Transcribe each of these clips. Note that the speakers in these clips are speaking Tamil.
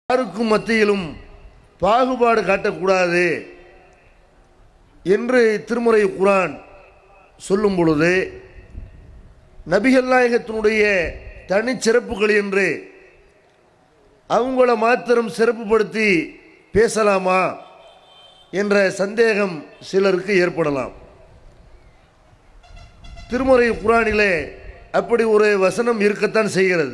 யாருக்கும் மத்தியிலும் பாகுபாடு காட்டக்கூடாது என்று திருமுறை குரான் சொல்லும் பொழுது நபிகள் நாயகத்தினுடைய தனிச்சிறப்புகள் என்று அவங்கள மாத்திரம் சிறப்புப்படுத்தி பேசலாமா என்ற சந்தேகம் சிலருக்கு ஏற்படலாம் திருமுறை குரானிலே அப்படி ஒரு வசனம் இருக்கத்தான் செய்கிறது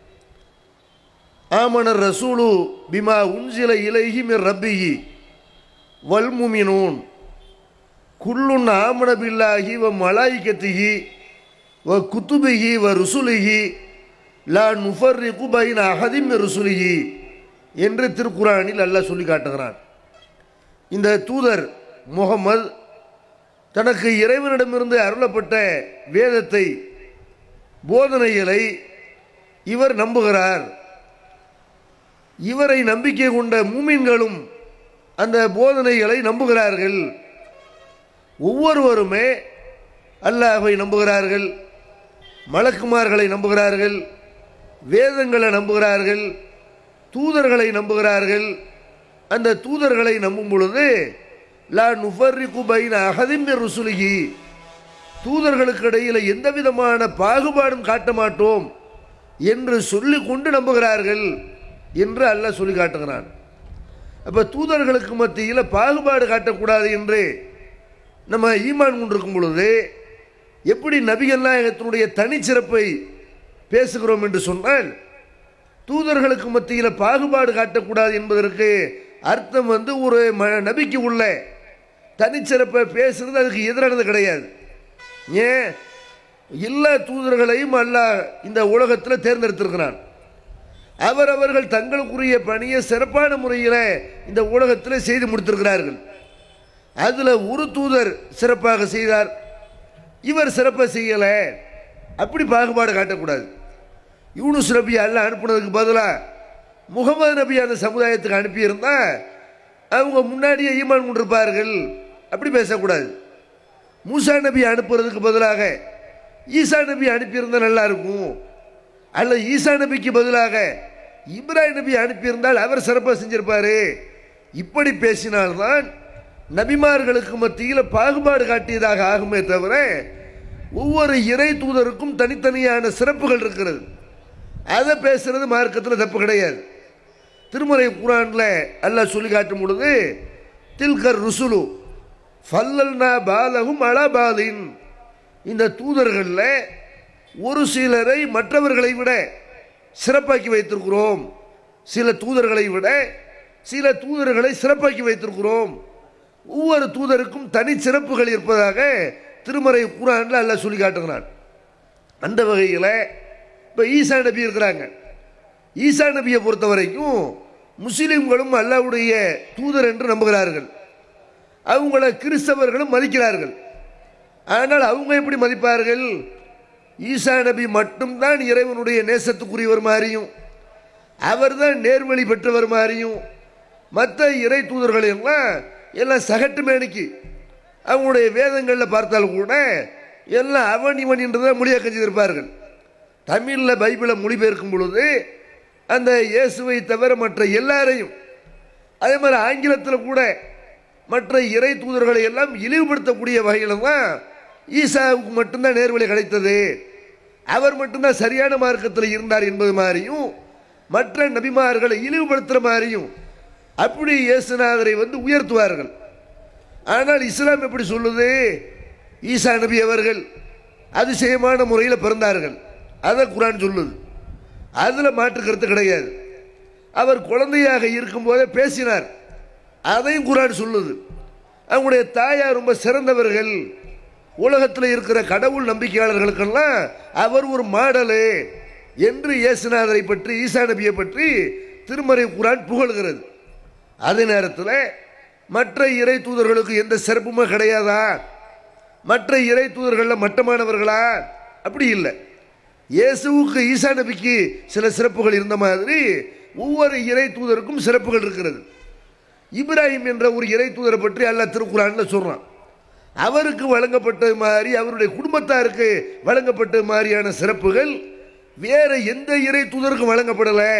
ஆமனர் ரசூலு பிமா உன்சில இலைஹி மிர் ரப்பிஹி வல்முமினூன் குல்லுன் ஆமன பில்லாஹி வ மலாயிகத்திஹி வ குத்துபிஹி வ ருசுலிஹி லா நுஃபர்ரிகு பைன அஹதிம் ருசுலிஹி என்று திருக்குறானில் அல்லாஹ் சொல்லி காட்டுகிறான் இந்த தூதர் முகமது தனக்கு இறைவனிடமிருந்து அருளப்பட்ட வேதத்தை போதனைகளை இவர் நம்புகிறார் இவரை நம்பிக்கை கொண்ட மூமின்களும் அந்த போதனைகளை நம்புகிறார்கள் ஒவ்வொருவருமே அல்லாஹை நம்புகிறார்கள் மலக்குமார்களை நம்புகிறார்கள் வேதங்களை நம்புகிறார்கள் தூதர்களை நம்புகிறார்கள் அந்த தூதர்களை நம்பும் பொழுது லா நுஃபர்ரிகு பைன அகதிம் ருசுலிகி தூதர்களுக்கு இடையில் எந்த விதமான பாகுபாடும் காட்ட மாட்டோம் என்று சொல்லி கொண்டு நம்புகிறார்கள் என்று அல்லாஹ் சொல்லி காட்டுகிறான் அப்போ தூதர்களுக்கு மத்தியில் பாகுபாடு காட்டக்கூடாது என்று நம்ம ஈமான் கொண்டிருக்கும் பொழுது எப்படி நபிகள் நாயகத்தினுடைய தனிச்சிறப்பை பேசுகிறோம் என்று சொன்னால் தூதர்களுக்கு மத்தியில் பாகுபாடு காட்டக்கூடாது என்பதற்கு அர்த்தம் வந்து ஒரு ம நபிக்கு உள்ள தனிச்சிறப்பை பேசுறது அதுக்கு எதிரானது கிடையாது ஏன் எல்லா தூதர்களையும் அல்லாஹ் இந்த உலகத்தில் தேர்ந்தெடுத்திருக்கிறான் அவரவர்கள் தங்களுக்குரிய பணியை சிறப்பான முறையில் இந்த உலகத்தில் செய்து முடித்திருக்கிறார்கள் அதில் ஒரு தூதர் சிறப்பாக செய்தார் இவர் சிறப்பாக செய்யலை அப்படி பாகுபாடு காட்டக்கூடாது யூனுஸ் நபி அல்ல அனுப்புனதுக்கு பதிலாக முகமது நபி அந்த சமுதாயத்துக்கு அனுப்பியிருந்தா அவங்க முன்னாடியே ஈமான் கொண்டிருப்பார்கள் அப்படி பேசக்கூடாது மூசா நபி அனுப்புறதுக்கு பதிலாக ஈசா நபி அனுப்பியிருந்தா நல்லா இருக்கும் அல்ல ஈசா நபிக்கு பதிலாக இப்ராஹிம் நபி அனுப்பியிருந்தால் அவர் சிறப்பாக செஞ்சிருப்பாரு இப்படி பேசினால்தான் நபிமார்களுக்கு மத்தியில் பாகுபாடு காட்டியதாக ஆகுமே தவிர ஒவ்வொரு இறை தூதருக்கும் தனித்தனியான சிறப்புகள் இருக்கிறது அதை பேசுறது மார்க்கத்தில் தப்பு கிடையாது திருமறை குரானில் அல்லாஹ் சொல்லி காட்டும் பொழுது தில்கர் ருசுலு ஃபல்லல்னா பாலகும் அலபாலின் இந்த தூதர்களில் ஒரு சிலரை மற்றவர்களை விட சிறப்பாக்கி வைத்திருக்கிறோம் சில தூதர்களை விட சில தூதர்களை சிறப்பாக்கி வைத்திருக்கிறோம் ஒவ்வொரு தூதருக்கும் தனி சிறப்புகள் இருப்பதாக திருமறை குரானில் அல்லாஹ் சொல்லி காட்டுகிறான் அந்த வகையில் இப்போ ஈசா நபி இருக்கிறாங்க ஈசா நபியை பொறுத்த வரைக்கும் முஸ்லீம்களும் அல்லாவுடைய தூதர் என்று நம்புகிறார்கள் அவங்கள கிறிஸ்தவர்களும் மதிக்கிறார்கள் ஆனால் அவங்க எப்படி மதிப்பார்கள் ஈசா நபி மட்டும்தான் இறைவனுடைய நேசத்துக்குரியவர் மாதிரியும் அவர்தான் நேர்வழி பெற்றவர் மாதிரியும் மற்ற இறை தூதர்கள் எல்லாம் எல்லாம் சகட்டு மேனிக்கு அவங்களுடைய வேதங்களில் பார்த்தால் கூட எல்லாம் அவன் இவன் என்றுதான் மொழியாக்கம் செய்திருப்பார்கள் தமிழில் பைபிளை மொழிபெயர்க்கும் பொழுது அந்த இயேசுவை தவிர மற்ற எல்லாரையும் அதே மாதிரி ஆங்கிலத்தில் கூட மற்ற இறை தூதர்களை எல்லாம் இழிவுபடுத்தக்கூடிய வகையில் தான் ஈசாவுக்கு மட்டும்தான் நேர்வழி கிடைத்தது அவர் மட்டும்தான் சரியான மார்க்கத்தில் இருந்தார் என்பது மாதிரியும் மற்ற நபிமார்களை இழிவுபடுத்துகிற மாதிரியும் அப்படி இயேசுநாதரை வந்து உயர்த்துவார்கள் ஆனால் இஸ்லாம் எப்படி சொல்லுது ஈசா நபி அவர்கள் அதிசயமான முறையில் பிறந்தார்கள் அதை குரான் சொல்லுது அதில் மாற்று கருத்து கிடையாது அவர் குழந்தையாக இருக்கும்போதே பேசினார் அதையும் குரான் சொல்லுது அவங்களுடைய தாயார் ரொம்ப சிறந்தவர்கள் உலகத்தில் இருக்கிற கடவுள் நம்பிக்கையாளர்களுக்கெல்லாம் அவர் ஒரு மாடலு என்று இயேசுநாதரை பற்றி ஈசா நபியை பற்றி திருமறை குரான் புகழ்கிறது அதே நேரத்தில் மற்ற இறை தூதர்களுக்கு எந்த சிறப்புமே கிடையாதா மற்ற இறை தூதர்களில் மட்டமானவர்களா அப்படி இல்லை இயேசுவுக்கு ஈசா நபிக்கு சில சிறப்புகள் இருந்த மாதிரி ஒவ்வொரு இறை தூதருக்கும் சிறப்புகள் இருக்கிறது இப்ராஹிம் என்ற ஒரு இறை தூதரை பற்றி அல்லாஹ் திருக்குறான்ல சொல்றான் அவருக்கு வழங்கப்பட்டது மாதிரி அவருடைய குடும்பத்தாருக்கு வழங்கப்பட்டது மாதிரியான சிறப்புகள் வேற எந்த இறை தூதருக்கும் வழங்கப்படலை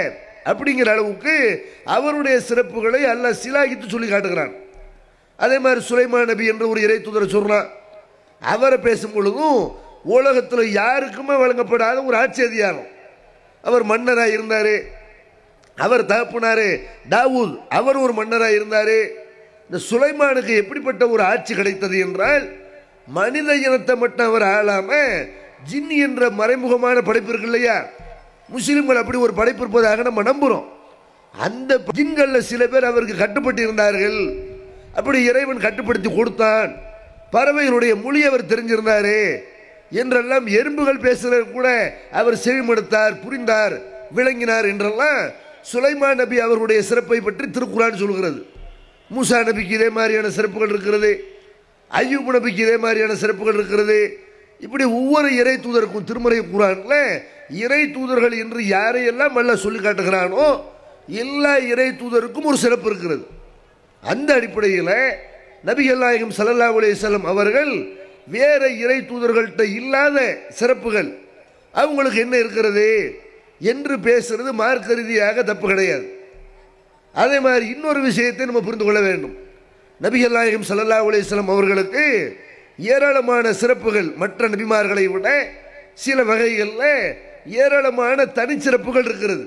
அப்படிங்கிற அளவுக்கு அவருடைய சிறப்புகளை அல்லாஹ் சிலாகித்து சொல்லி காட்டுகிறான் அதே மாதிரி சுலைமான் நபி என்ற ஒரு இறை தூதரை சொல்றான் அவரை பேசும் பொழுதும் உலகத்தில் யாருக்குமே வழங்கப்படாத ஒரு ஆட்சி அதிகாரம் அவர் மன்னராக இருந்தார் அவர் தகப்பனாரு தாவூத் அவர் ஒரு மன்னராக இருந்தார் இந்த சுலைமானுக்கு எப்படிப்பட்ட ஒரு ஆட்சி கிடைத்தது என்றால் மனித இனத்தை மட்டும் அவர் ஆளாம ஜின் என்ற மறைமுகமான படைப்பு இருக்கு இல்லையா முஸ்லிம்கள் அப்படி ஒரு படைப்பு இருப்பதாக நம்ம நம்புறோம் அந்த ஜின்கள்ல சில பேர் அவருக்கு கட்டுப்பட்டு இருந்தார்கள் அப்படி இறைவன் கட்டுப்படுத்தி கொடுத்தான் பறவைகளுடைய மொழி அவர் தெரிஞ்சிருந்தாரு என்றெல்லாம் எறும்புகள் பேசுறது கூட அவர் செவிமடுத்தார் புரிந்தார் விளங்கினார் என்றெல்லாம் சுலைமான் நபி அவர்களுடைய சிறப்பை பற்றி திருக்குறான் சொல்கிறது மூசா நபிக்கு இதே மாதிரியான சிறப்புகள் இருக்கிறது ஐயூப் நபிக்கு இதே மாதிரியான சிறப்புகள் இருக்கிறது இப்படி ஒவ்வொரு இறை தூதருக்கும் திருமறை குரான்ல இறை தூதர்கள் என்று யாரையெல்லாம் அல்ல சொல்லி காட்டுகிறானோ எல்லா இறை தூதருக்கும் ஒரு சிறப்பு இருக்கிறது அந்த அடிப்படையில் நபிகள் நாயகம் ஸல்லல்லாஹு அலைஹி வஸல்லம் அவர்கள் வேற இறை தூதர்கள்ட்ட இல்லாத சிறப்புகள் அவங்களுக்கு என்ன இருக்கிறது என்று பேசுறது மார்க்க ரீதியாக தப்பு கிடையாது அதே மாதிரி இன்னொரு விஷயத்தை நம்ம புரிந்து கொள்ள வேண்டும் நபிகள் நாயகம் ஸல்லல்லாஹு அலைஹி வஸல்லம் அவர்களுக்கு ஏராளமான சிறப்புகள் மற்ற நபிமார்களை விட சில வகைகளில் ஏராளமான தனிச்சிறப்புகள் இருக்கிறது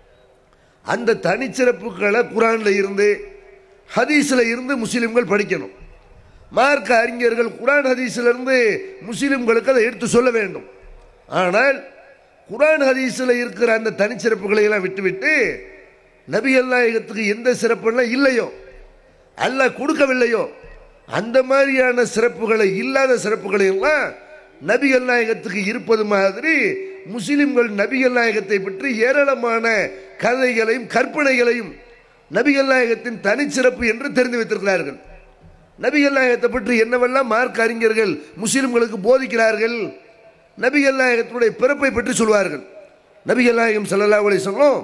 அந்த தனிச்சிறப்புகளை குரான்ல இருந்து ஹதீஸ்ல இருந்து முஸ்லிம்கள் படிக்கணும் மார்க்க அறிஞர்கள் குரான் ஹதீஸ்ல இருந்து முஸ்லிம்களுக்கு அதை எடுத்து சொல்ல வேண்டும் ஆனால் குரான் ஹதீஸ்ல இருக்கிற அந்த தனிச்சிறப்புகளை எல்லாம் விட்டுவிட்டு நபிகள் நாயகத்துக்கு எந்த சிறப்புலாம் இல்லையோ அல்லாஹ் கொடுக்கவில்லையோ அந்த மாதிரியான சிறப்புகளை இல்லாத சிறப்புகளை எல்லாம் நபிகள் நாயகத்துக்கு இருப்பது மாதிரி முஸ்லிம்கள் நபிகள் நாயகத்தை பற்றி ஏராளமான கதைகளையும் கற்பனைகளையும் நபிகள் நாயகத்தின் தனிச்சிறப்பு என்று தெரிந்து வைத்திருக்கிறார்கள் நபிகள் நாயகத்தை பற்றி என்னவெல்லாம் மார்க் அறிஞர்கள் முஸ்லிம்களுக்கு போதிக்கிறார்கள் நபிகள் நாயகத்தினுடைய பிறப்பை பற்றி சொல்வார்கள் நபிகள் நாயகம் ஸல்லல்லாஹு அலைஹி வஸல்லம்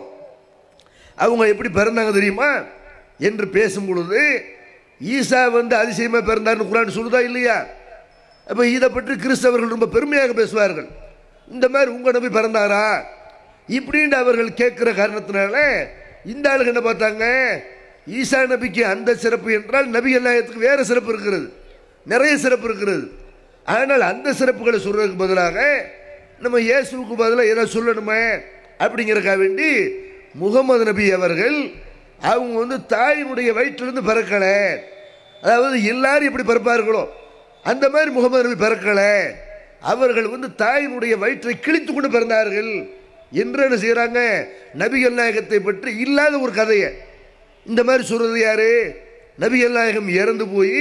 அவங்க எப்படி பிறந்தாங்க தெரியுமா என்று பேசும் பொழுது ஈசா வந்து அதிசயமா பிறந்தார்னு குரான் சொல்லுதா இல்லையா அப்ப இதை பற்றி கிறிஸ்தவர்கள் ரொம்ப பெருமையாக பேசுவார்கள் இந்த மாதிரி உங்க நபி பிறந்தாரா இப்படின்னு அவர்கள் கேட்கிற காரணத்தினால இந்த ஆளுங்க என்ன பார்த்தாங்க ஈசா நபிக்கு அந்த சிறப்பு என்றால் நபி நாயகத்துக்கு வேற சிறப்பு இருக்கிறது நிறைய சிறப்பு இருக்கிறது ஆனால் அந்த சிறப்புகளை சொல்றதுக்கு பதிலாக நம்ம இயேசுவுக்கு பதிலாக ஏதாவது சொல்லணுமே அப்படிங்கிறக்காக வேண்டி முகமது நபி அவர்கள் அவங்க வந்து தாயினுடைய வயிற்றிலிருந்து பிறக்கல அதாவது எல்லாரும் எப்படி பிறப்பார்களோ அந்த மாதிரி முகமது நபி பிறக்கல அவர்கள் வந்து தாயினுடைய வயிற்றை கிழித்து கொண்டு பிறந்தார்கள் என்று என்ன செய்யறாங்க நபிகள் நாயகத்தை பற்றி இல்லாத ஒரு கதையை இந்த மாதிரி சொல்றது யாரு நபிகள் நாயகம் இறந்து போய்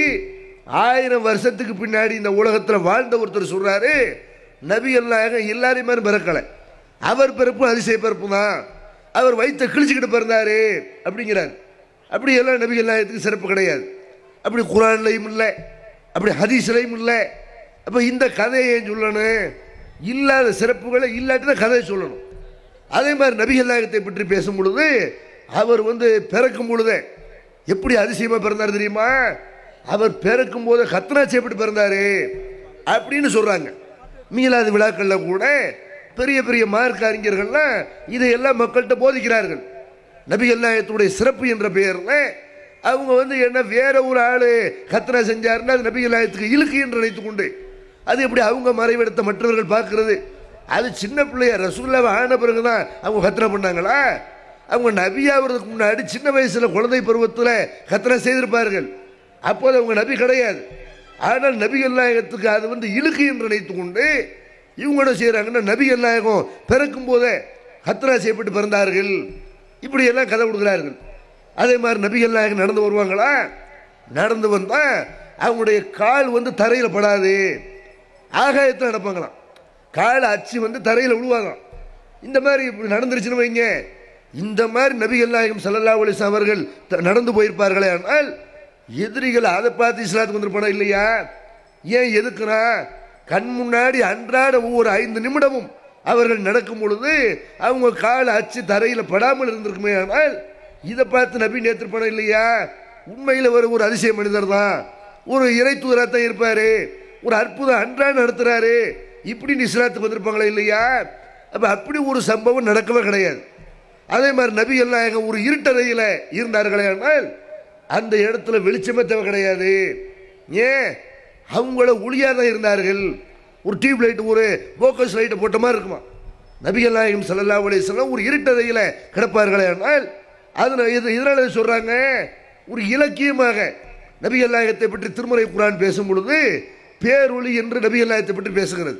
ஆயிரம் வருஷத்துக்கு பின்னாடி இந்த உலகத்தில் வாழ்ந்த ஒருத்தர் சொல்றாரு நபிகள் நாயகம் எல்லாரையும் மாதிரி பிறக்கல அவர் பிறப்பு அதிசய பிறப்பு தான் அவர் வயிற்றை கிழிச்சுக்கிட்டு பிறந்தாரு அப்படிங்கிறார் அப்படி எல்லாம் நபிகள் நாயகத்துக்கு சிறப்பு கிடையாது அப்படி குரான்லையும் இல்லை அப்படி ஹதீஸ்லையும் இல்லை அப்போ இந்த கதையை ஏன் சொல்லணும் இல்லாத சிறப்புகளை இல்லாட்டி தான் கதையை சொல்லணும் அதே மாதிரி நபிகள் நாயகத்தை பற்றி பேசும் பொழுது அவர் வந்து பிறக்கும் பொழுதே எப்படி அதிசயமா பிறந்தார் தெரியுமா அவர் பிறக்கும் போது கத்ராட்சி எப்படி பிறந்தாரு அப்படின்னு சொல்றாங்க மீளாது விழாக்கள்ல கூட பெரிய பெரிய மார்க்க அறிஞர்கள்லாம் இதையெல்லாம் மக்கள்கிட்ட போதிக்கிறார்கள் நபிகள் நாயகத்துடைய சிறப்பு என்ற பெயர்ல அவங்க வந்து என்ன வேற ஒரு ஆளு கத்ரா செஞ்சாருன்னா அது நபிகள் நாயகத்துக்கு இழுக்கு என்று நினைத்துக் கொண்டு அது எப்படி அவங்க மறைவெடுத்த மற்றவர்கள் பார்க்கிறது அது சின்ன பிள்ளைய ரசூல்லாவை ஆன பிறகுதான் அவங்க கத்ரா பண்ணாங்களா அவங்க நபியாகிறதுக்கு முன்னாடி சின்ன வயசுல குழந்தை பருவத்தில் கத்ரா செய்திருப்பார்கள் அப்போது அவங்க நபி கிடையாது ஆனால் நபிகள் நாயகத்துக்கு அது வந்து இழுக்கு என்று நினைத்துக் கொண்டு இவங்க என்ன செய்யறாங்கன்னா நபிகள் நாயகம் பிறக்கும் போதே கத்ரா செய்யப்பட்டு பிறந்தார்கள் இப்படி எல்லாம் கதை கொடுக்கிறார்கள் அதே மாதிரி நபிகள் நாயகம் நடந்து வருவாங்களா நடந்து வந்தா அவங்களுடைய கால் வந்து தரையில் படாது ஆகாயத்தில் நடப்பாங்களாம் கால் அச்சு வந்து தரையில் விழுவாங்களாம் இந்த மாதிரி இப்படி நடந்துருச்சுன்னு வைங்க இந்த மாதிரி நபிகள் நாயகம் ஸல்லல்லாஹு அலைஹி வஸல்லம் அவர்கள் த- நடந்து போயிருப்பார்களே ஆனால் எதிரிகள் அதை பார்த்து இஸ்லாத்துக்கு வந்திருப்பானா இல்லையா ஏன் எதுக்குறா கண் முன்னாடி அன்றாட ஒவ்வொரு ஐந்து நிமிடமும் அவர்கள் நடக்கும் பொழுது அவங்க கால் அச்சு தரையில் படாமல் இருந்திருக்குமே ஆனால் இதை பார்த்து நபி நேத்திருப்பானா இல்லையா உண்மையில் ஒரு ஒரு அதிசய மனிதர் தான் ஒரு இறை தூதராக தான் இருப்பாரு ஒரு அற்புதம் அன்றாட நடத்துறாரு இப்படின்னு இஸ்லாத்துக்கு வந்திருப்பாங்களா இல்லையா அப்ப அப்படி ஒரு சம்பவம் நடக்கவே கிடையாது அதே மாதிரி நபி நாயகம் ஒரு இருட்டறையில் இருந்தார்களே ஆனால் அந்த இடத்துல வெளிச்சமே தேவை கிடையாது ஏன் அவங்கள ஒளியாக தான் இருந்தார்கள் ஒரு டியூப் லைட் ஒரு போக்கஸ் லைட்டை போட்ட மாதிரி இருக்குமா நபிகள் நாயகம் ஸல்லல்லாஹு அலைஹி வஸல்லம் ஒரு இருட்டறையில் கிடப்பார்களே ஆனால் அதனால இது இதனால சொல்றாங்க ஒரு இலக்கியமாக நபிகள் நாயகத்தை பற்றி திருமறை குரான் பேசும் பொழுது பேரொளி என்று நபிகள் நாயகத்தை பற்றி பேசுகிறது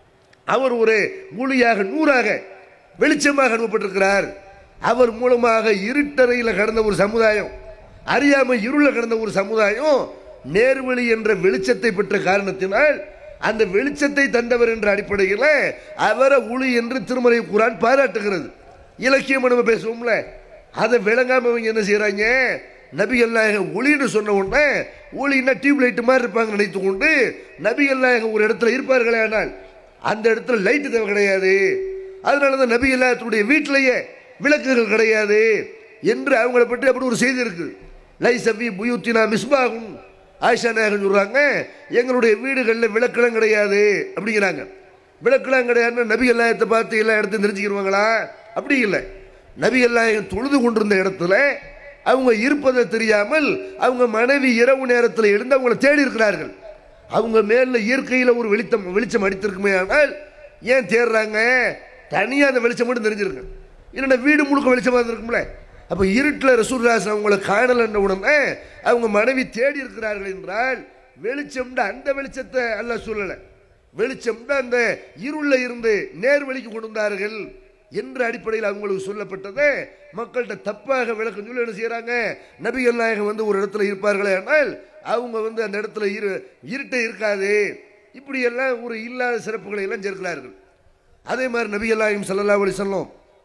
அவர் ஒரு ஒளியாக நூறாக வெளிச்சமாக அனுப்பப்பட்டிருக்கிறார் அவர் மூலமாக இருட்டறையில் கடந்த ஒரு சமுதாயம் அறியாமை இருள கடந்த ஒரு சமுதாயம் நேர்வழி என்ற வெளிச்சத்தை பெற்ற காரணத்தினால் அந்த வெளிச்சத்தை தந்தவர் என்ற அடிப்படையில் அவரை ஒளி என்று திருமறை குரான் பாராட்டுகிறது இலக்கியம் நம்ம பேசுவோம்ல அதை விளங்காம இவங்க என்ன செய்யறாங்க நபிகள் நாயகம் ஒளின்னு சொன்ன உடனே ஒளின்னா டியூப் லைட் மாதிரி இருப்பாங்க நினைத்து கொண்டு நபிகள் நாயகம் ஒரு இடத்துல இருப்பார்களே ஆனால் அந்த இடத்துல லைட்டு தேவை கிடையாது அதனால தான் நபி எல்லாத்துடைய வீட்டிலேயே விளக்குகள் கிடையாது என்று அவங்கள பற்றி அப்படி ஒரு செய்தி இருக்கு லை சவி புயூத்தினா மிஸ்பாகும் ஆயிஷா நாயகன் சொல்றாங்க எங்களுடைய வீடுகளில் விளக்கெல்லாம் கிடையாது அப்படிங்கிறாங்க விளக்கெல்லாம் கிடையாதுன்னு நபி எல்லாயத்தை பார்த்து எல்லா இடத்தையும் தெரிஞ்சுக்கிடுவாங்களா அப்படி இல்லை நபி எல்லாயம் தொழுது கொண்டிருந்த இடத்துல அவங்க இருப்பதை தெரியாமல் அவங்க மனைவி இரவு நேரத்தில் எழுந்து அவங்கள தேடி இருக்கிறார்கள் அவங்க மேல இயற்கையில் ஒரு வெளிச்சம் வெளிச்சம் அடித்திருக்குமே ஆனால் ஏன் தேடுறாங்க தனியாக அந்த வெளிச்சம் மட்டும் தெரிஞ்சிருக்கு இல்லைன்னா வீடு முழுக்க வெளிச்சமாக இருக்கும்ல அப்போ இருட்டில் ரசூர்ராஸ் அவங்கள காணலன்ற உடனே அவங்க மனைவி தேடி இருக்கிறார்கள் என்றால் வெளிச்சம்னா அந்த வெளிச்சத்தை அல்ல சொல்லலை வெளிச்சம்னா அந்த இருள இருந்து நேர்வழிக்கு கொண்டு வந்தார்கள் என்ற அடிப்படையில் அவங்களுக்கு சொல்லப்பட்டதை மக்கள்கிட்ட தப்பாக விளக்கம் சொல்லி என்ன செய்யறாங்க நபிகள் நாயகம் வந்து ஒரு இடத்துல இருப்பார்களே ஆனால் அவங்க வந்து அந்த இடத்துல இரு இருட்டே இருக்காது இப்படி எல்லாம் ஒரு இல்லாத சிறப்புகளை எல்லாம் சேர்க்கிறார்கள் அதே மாதிரி நபிகள் நாயகம் ஸல்லல்லாஹு அலைஹி வஸல்லம்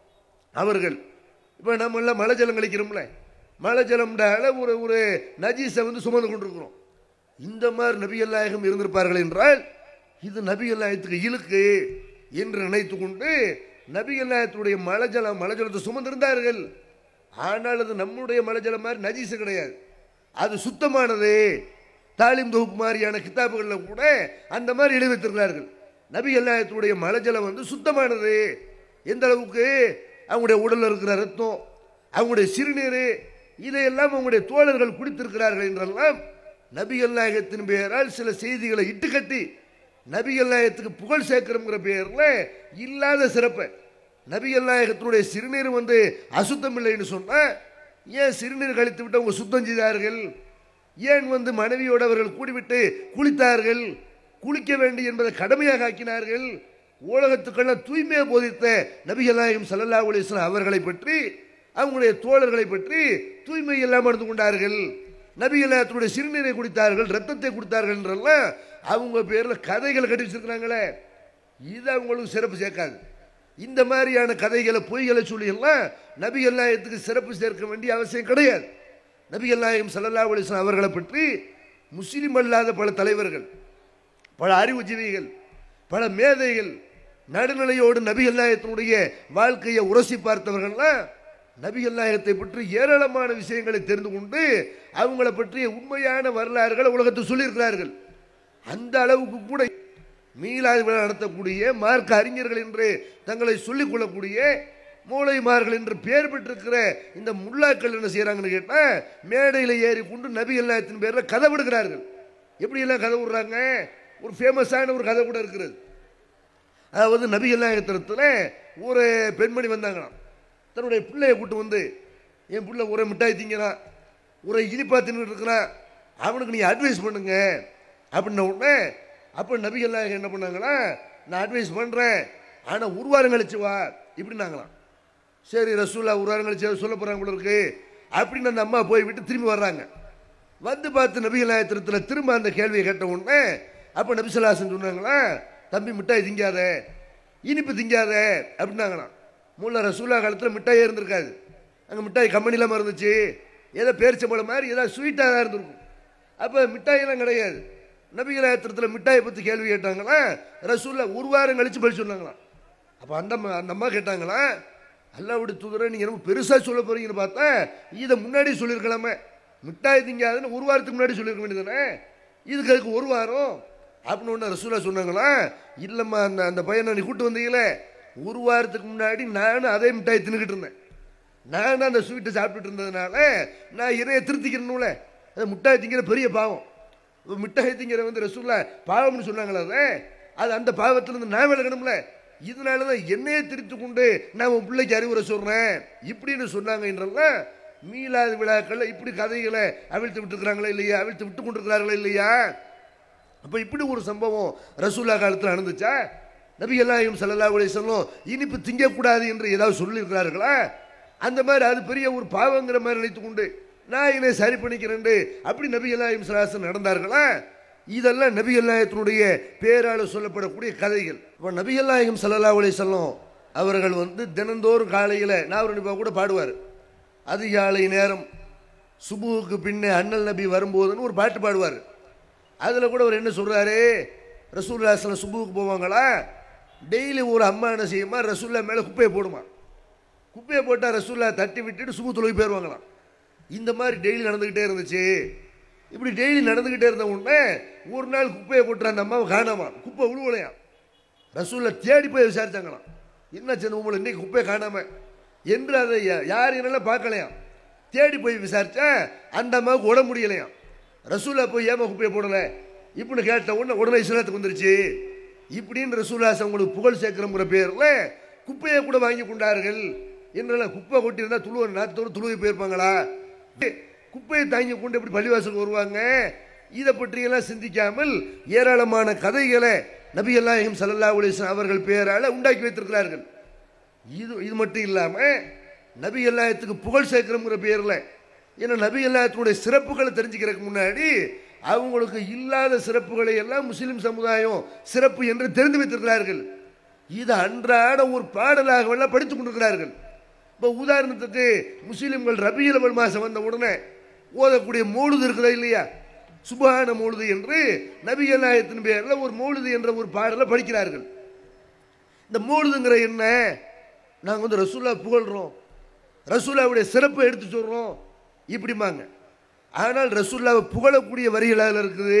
அவர்கள் இப்போ நம்ம எல்லாம் மழை ஜலம் கழிக்கிறோம்ல மழை ஜலம்டால ஒரு ஒரு நஜீஸை வந்து சுமந்து கொண்டிருக்கிறோம் இந்த மாதிரி நபிகள் நாயகம் இருந்திருப்பார்கள் என்றால் இது நபிகள் நாயகத்துக்கு இழுக்கு என்று நினைத்து கொண்டு நபிகள் நாயகத்துடைய மழை ஜலம் மழை ஜலத்தை சுமந்திருந்தார்கள் ஆனால் அது நம்முடைய மழை ஜலம் மாதிரி நஜீஸு கிடையாது அது சுத்தமானது தாலிம் தொகுப்பு மாதிரியான கிதாபுகளில் கூட அந்த மாதிரி எழுதி வைத்திருக்கிறார்கள் நபிகள் நாயகத்துடைய மழை ஜலம் வந்து சுத்தமானது எந்த அளவுக்கு அவங்களுடைய உடலில் இருக்கிற ரத்தம் அவங்களுடைய சிறுநீர் இதையெல்லாம் அவங்களுடைய தோழர்கள் குடித்திருக்கிறார்கள் என்றெல்லாம் நபிகள் நாயகத்தின் பெயரால் சில செய்திகளை இட்டுக்கட்டி நபிகள் நாயகத்துக்கு புகழ் சேர்க்கிறோங்கிற பெயரில் இல்லாத சிறப்பை நபிகள் நாயகத்தினுடைய சிறுநீர் வந்து அசுத்தம் இல்லைன்னு சொன்னா ஏன் சிறுநீர் கழித்து விட்டு அவங்க சுத்தம் செய்தார்கள் ஏன் வந்து மனைவியோடு அவர்கள் கூடிவிட்டு குளித்தார்கள் குளிக்க வேண்டும் என்பதை கடமையாக ஆக்கினார்கள் உலகத்துக்கெல்லாம் தூய்மையை போதித்த நபிகள் நாயகம் ஸல்லல்லாஹு அலைஹி வஸல்லம் அவர்களை பற்றி அவங்களுடைய தோழர்களை பற்றி தூய்மை இல்லாமல் இருந்து கொண்டார்கள் நபிகள் நாயகத்துடைய சிறுநீரை குடித்தார்கள் ரத்தத்தை குடித்தார்கள் என்றெல்லாம் அவங்க பேரில் கதைகளை கட்டி வச்சிருக்கிறாங்களே இது அவங்களுக்கு சிறப்பு சேர்க்காது இந்த மாதிரியான கதைகளை பொய்களை சொல்லி எல்லாம் நபிகள் நாயகத்துக்கு சிறப்பு சேர்க்க வேண்டிய அவசியம் கிடையாது நபிகள் நாயகம் ஸல்லல்லாஹு அலைஹி வஸல்லம் அவர்களை பற்றி முஸ்லிம் அல்லாத பல தலைவர்கள் பல அறிவுஜீவிகள் பல மேதைகள் நடுநிலையோடு நபிகள் நாயகத்தினுடைய வாழ்க்கையை உரசி பார்த்தவர்கள்லாம் நபிகள் நாயகத்தை பற்றி ஏராளமான விஷயங்களை தெரிந்து கொண்டு அவங்கள பற்றிய உண்மையான வரலாறுகளை உலகத்தில் சொல்லியிருக்கிறார்கள் அந்த அளவுக்கு கூட மீளாது விழா நடத்தக்கூடிய மார்க்க அறிஞர்கள் என்று தங்களை சொல்லிக் கொள்ளக்கூடிய மூளைமார்கள் என்று பெயர் பெற்றிருக்கிற இந்த முல்லாக்கள் என்ன செய்யறாங்கன்னு கேட்டா மேடையில் ஏறி கொண்டு நபி எல்லாத்தின் பேர்ல கதை விடுகிறார்கள் எப்படி எல்லாம் கதை விடுறாங்க ஒரு ஃபேமஸான ஒரு கதை கூட இருக்கிறது அதாவது நபி எல்லாத்திரத்தில் ஒரு பெண்மணி வந்தாங்களாம் தன்னுடைய பிள்ளையை கூட்டு வந்து என் பிள்ளை ஒரே மிட்டாய் திங்கிறான் ஒரே இனிப்பா தின்னுட்டு இருக்கிறான் அவனுக்கு நீ அட்வைஸ் பண்ணுங்க அப்படின்ன உடனே அப்போ நபிகள் நாயகம் என்ன பண்ணாங்களா நான் அட்வைஸ் பண்ணுறேன் ஆனால் ஒரு வாரம் கழிச்சு வா இப்படின்னாங்களாம் சரி ரசூல்லா ஒரு வாரம் கழிச்சு ஏதோ சொல்ல போகிறாங்க போல இருக்கு அப்படின்னு அந்த அம்மா போய் விட்டு திரும்பி வர்றாங்க வந்து பார்த்து நபிகள் நாயகத்தில் திரும்ப அந்த கேள்வியை கேட்ட உடனே அப்போ நபிசல்லாசன் சொன்னாங்களா தம்பி மிட்டாய் திங்காத இனிப்பு திங்காத அப்படின்னாங்களாம் மூல ரசூல்லா காலத்தில் மிட்டாயே இருந்திருக்காது அங்கே மிட்டாய் கம்பெனிலாம் இருந்துச்சு ஏதோ பேரிச்சம்பழம் மாதிரி ஏதோ ஸ்வீட்டாக தான் இருந்திருக்கும் அப்போ மிட்டாயெல்லாம் கிடையாது நபிகள் ஆயத்திரத்தில் மிட்டாயை பற்றி கேள்வி கேட்டாங்களா ரசூல்லா ஒரு வாரம் கழிச்சு பதில் சொன்னாங்களாம் அப்போ அந்த அம்மா- அந்த அம்மா கேட்டாங்களா அல்லாவுடைய தூதரை நீங்கள் ரொம்ப பெருசாக சொல்ல போறீங்கன்னு பார்த்தா இதை முன்னாடி சொல்லியிருக்கலாமே மிட்டாய் திங்காதுன்னு ஒரு வாரத்துக்கு முன்னாடி சொல்லியிருக்க வேண்டியதானே இதுக்கு அதுக்கு ஒரு வாரம் அப்படின்னு ஒன்று ரசூலா சொன்னாங்களா இல்லைம்மா அந்த அந்த பையனை நீ கூட்டு வந்தீங்களே ஒரு வாரத்துக்கு முன்னாடி நானும் அதே மிட்டாய் தின்னுக்கிட்டு இருந்தேன் நான் தான் அந்த ஸ்வீட்டை சாப்பிட்டுட்டு இருந்ததுனால நான் இறைய திருத்திக்கிறேன்னுல அது முட்டாய் திங்கிற பெரிய பாவம் இப்ப மிட்டாய் திங்கிற வந்து ரசூல்லா பாவம்னு சொன்னாங்களே அதை அது அந்த பாவத்திலிருந்து நான் விலகணும்ல இதனால தான் என்னையே திருத்தி கொண்டு நான் உன் பிள்ளைக்கு அறிவுரை சொல்றேன் இப்படின்னு சொன்னாங்க என்றெல்லாம் மீளாத விழாக்கள்ல இப்படி கதைகளை அவிழ்த்து விட்டுருக்கிறாங்களா இல்லையா அவிழ்த்து விட்டு கொண்டிருக்கிறார்களா இல்லையா அப்ப இப்படி ஒரு சம்பவம் ரசூல்லா காலத்தில் நடந்துச்சா நபி அல்லாஹிம் சல்லா அலிஸ்லாம் இனிப்பு திங்கக்கூடாது என்று ஏதாவது சொல்லியிருக்கிறார்களா அந்த மாதிரி அது பெரிய ஒரு பாவங்கிற மாதிரி நினைத்து கொண்டு நான் என்னை சரி பண்ணிக்கிறேன் அப்படி நபி அல்லாஹிம் சலாசன் நடந்தார்களா இதெல்லாம் நபி அல்லாயத்தினுடைய பேரால சொல்லப்படக்கூடிய கதைகள் இப்போ நபி அல்லாஹிம் சல்லா அலிஸ்லாம் அவர்கள் வந்து தினந்தோறும் காலையில் நாவரணிப்பா கூட பாடுவார் அதிகாலை நேரம் சுபுவுக்கு பின்னே அண்ணல் நபி வரும்போதுன்னு ஒரு பாட்டு பாடுவார் அதில் கூட அவர் என்ன சொல்கிறாரு ரசூல்லாஸ்ல சுபுவுக்கு போவாங்களா டெய்லி ஒரு அம்மா என்ன செய்யுமா ரசூல்லா மேலே குப்பையை போடுமா குப்பையை போட்டால் ரசூல்லா தட்டி விட்டுட்டு சுபு தொழுகி போயிடுவாங்களாம் இந்த மாதிரி டெய்லி நடந்துக்கிட்டே இருந்துச்சு இப்படி டெய்லி நடந்துக்கிட்டே இருந்த உடனே ஒரு நாள் குப்பையை போட்டுற அந்த அம்மாவை காணாமா குப்பை உழுவலையாம் ரசூல்ல தேடி போய் விசாரிச்சாங்களாம் என்ன சின்ன உங்களை இன்னைக்கு குப்பையை காணாம என்று அதை யா- யார் என்னெல்லாம் பார்க்கலையாம் தேடி போய் விசாரிச்சா அந்த அம்மாவுக்கு உட முடியலையாம் ரசூலா போய் ஏமா குப்பையை போடல இப்படின்னு கேட்ட உடனே உடனே இஸ்லாத்துக்கு வந்துருச்சு இப்படின்னு ரசூலாஸ் அவங்களுக்கு புகழ் சேர்க்கிறோங்கிற பேரில் குப்பையை கூட வாங்கி கொண்டார்கள் என்னெல்லாம் குப்பை கொட்டியிருந்தா துளுவர் நாத்தோடு துளுவி போயிருப்பாங்களா குப்பையை தாங்கி கொண்டு எப்படி பள்ளிவாசலுக்கு வருவாங்க இதை பற்றியெல்லாம் சிந்திக்காமல் ஏராளமான கதைகளை நபி அல்லாஹிம் சல்லா அலிஸ்லாம் அவர்கள் பேரால உண்டாக்கி வைத்திருக்கிறார்கள் இது இது மட்டும் இல்லாம நபி அல்லாயத்துக்கு புகழ் சேர்க்கிறோங்கிற பேர்ல ஏன்னா நபி அல்லாயத்தினுடைய சிறப்புகளை தெரிஞ்சுக்கிறதுக்கு முன்னாடி அவங்களுக்கு இல்லாத சிறப்புகளை எல்லாம் முஸ்லிம் சமுதாயம் சிறப்பு என்று தெரிந்து வைத்திருக்கிறார்கள் இது அன்றாட ஒரு பாடலாக எல்லாம் படித்துக் கொண்டிருக்கிறார்கள் இப்போ உதாரணத்துக்கு முஸ்லிம்கள் ரபியுல் அவல் மாசம் வந்த உடனே ஓதக்கூடிய மௌலுது இருக்குதா இல்லையா சுபஹான மௌலுது என்று நபி அல்லாயத்தின் பேரில் ஒரு மௌலுது என்ற ஒரு பாடலை படிக்கிறார்கள் இந்த மூழுதுங்கிற என்ன நாங்கள் வந்து ரசூல்லா புகழ்றோம் ரசூல்லாவுடைய சிறப்பை எடுத்து சொல்கிறோம் இப்படிம்பாங்க ஆனால் ரசூல்லாவை புகழக்கூடிய வரிகள் அதில் இருக்குது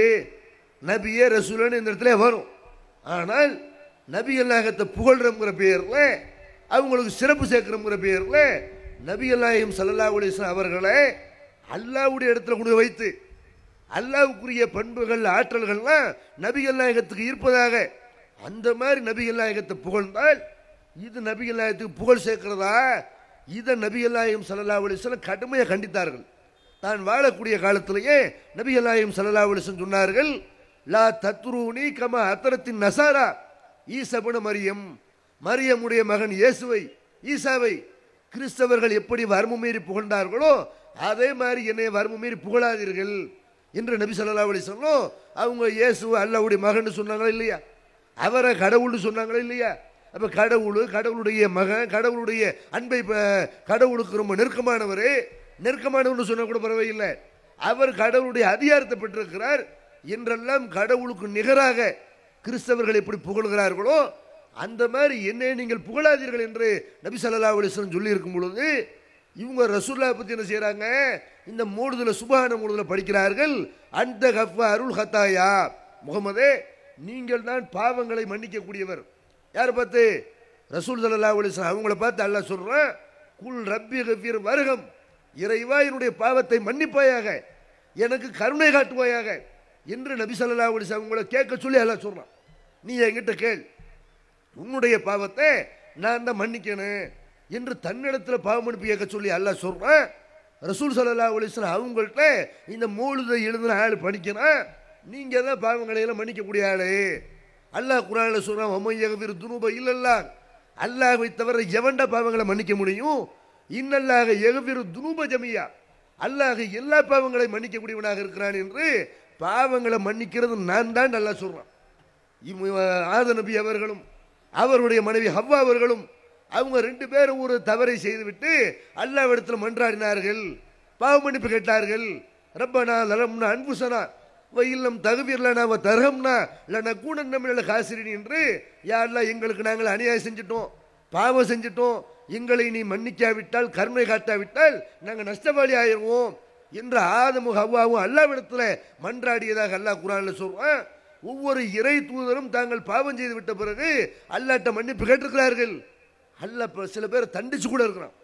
நபியே ரசூலன்னு இந்த இடத்துல வரும் ஆனால் நபி அல்லாஹத்தை புகழ்றோங்கிற பேரில் அவங்களுக்கு சிறப்பு சேர்க்கிறோங்கிற பேரில் நபி அல்லாஹிம் சல்லா அலிஸ்லாம் அவர்களை அல்லாவுடைய இடத்துல கொண்டு போய் வைத்து அல்லாவுக்குரிய பண்புகள் ஆற்றல்கள்லாம் நபிகள் நாயகத்துக்கு இருப்பதாக அந்த மாதிரி நபிகள் நாயகத்தை புகழ்ந்தால் இது நபிகள் நாயகத்துக்கு புகழ் சேர்க்கிறதா இதை நபிகள் நாயகம் சல்லா அலிஸ்லாம் கடுமையாக கண்டித்தார்கள் தான் வாழக்கூடிய காலத்திலேயே நபிகள் நாயகம் சல்லா அலிஸ்லாம் சொன்னார்கள் லா தத்ரூனி கம அத்தரத்தின் நசாரா ஈசபுன மரியம் மரியமுடைய மகன் இயேசுவை ஈசாவை கிறிஸ்தவர்கள் எப்படி வரம்பு மீறி புகழ்ந்தார்களோ அதே மாதிரி என்னை வரம்பு மீறி புகழாதீர்கள் என்று நபி ஸல்லல்லாஹு அலைஹி வஸல்லம் அவங்க இயேசு அல்லாஹ்வுடைய மகன் சொன்னாங்களா இல்லையா அவரை கடவுள்னு சொன்னாங்களா இல்லையா அப்ப கடவுள் கடவுளுடைய மகன் கடவுளுடைய அன்பை ப- கடவுளுக்கு ரொம்ப நெருக்கமானவர் நெருக்கமானவர்னு சொன்னா கூட பரவாயில்லை அவர் கடவுளுடைய அதிகாரத்தை பெற்றிருக்கிறார் என்றெல்லாம் கடவுளுக்கு நிகராக கிறிஸ்தவர்கள் எப்படி புகழ்கிறார்களோ அந்த மாதிரி என்னை நீங்கள் புகழாதீர்கள் என்று நபி ஸல்லல்லாஹு அலைஹி வஸல்லம் சொல்லி இருக்கும் பொழுது இவங்க ரசூல்லா பத்தி என்ன செய்றாங்க இந்த மூடுதல சுபஹான மூடுதல படிக்கிறார்கள் அந்த கஃபா அருள் ஹத்தாயா முகமதே நீங்கள் தான் பாவங்களை மன்னிக்கக்கூடியவர் யார் பார்த்து ரசூல் ஸல்லல்லாஹு அலைஹி வஸல்லம் அவங்கள பார்த்து அல்லாஹ் சொல்றான் குல் ரப்பி கஃபீர் வருகம் இறைவா என்னுடைய பாவத்தை மன்னிப்பாயாக எனக்கு கருணை காட்டுவாயாக என்று நபி ஸல்லல்லாஹு அலைஹி வஸல்லம் அவங்கள கேட்க சொல்லி அல்லாஹ் சொல்றான் நீ என்கிட்ட கேள் உன்னுடைய பாவத்தை நான் தான் மன்னிக்கணும் என்று தன்னிடத்தில் பாவ மன்னிப்பு கேட்க சொல்லி அல்லாஹ் சொல்றான் ரசூல் சல்லா அலிஸ்லாம் அவங்கள்ட்ட இந்த மூழுதை எழுதுன ஆள் படிக்கணும் நீங்க தான் பாவங்களை எல்லாம் மன்னிக்கக்கூடிய ஆளு அல்லாஹ் குரான்ல சொல்றான் ஒமையகவிரு துணுப இல்லல்லா அல்லாஹ்வை தவிர எவன்டா பாவங்களை மன்னிக்க முடியும் இன்னல்லாக எகவிரு துணுப ஜமியா அல்லாஹ் எல்லா பாவங்களையும் மன்னிக்கக்கூடியவனாக இருக்கிறான் என்று பாவங்களை மன்னிக்கிறது நான் தான் நல்லா சொல்றான் இவ- ஆத நபி அவர்களும் அவருடைய மனைவி ஹவ்வா அவர்களும் அவங்க ரெண்டு பேரும் ஒரு தவறை செய்துவிட்டு அல்லாவிடத்தில் மன்றாடினார்கள் பாவ மன்னிப்பு கேட்டார்கள் ரப்பனா லலம்னா அன்புசனா வ இல்லம் தகுவீர்லனா வ தர்ஹம்னா லன கூடன் நம்மள காசிரின் என்று யா அல்லாஹ் எங்களுக்கு நாங்கள் அநியாயம் செஞ்சிட்டோம் பாவம் செஞ்சிட்டோம் எங்களை நீ மன்னிக்காவிட்டால் கருணை காட்டாவிட்டால் நாங்கள் நஷ்டவாளி ஆயிடுவோம் என்று ஆதமும் ஹவ்வாவும் அல்லாவிடத்துல மன்றாடியதாக அல்லாஹ் குரான்ல சொல்றான் ஒவ்வொரு இறை தூதரும் தாங்கள் பாவம் செய்து விட்ட பிறகு அல்லாட்ட மன்னிப்பு கேட்டிருக்கிறார்கள் அல்லாஹ் இப்ப சில பேர் தண்டிச்சு கூட இருக்கிறான்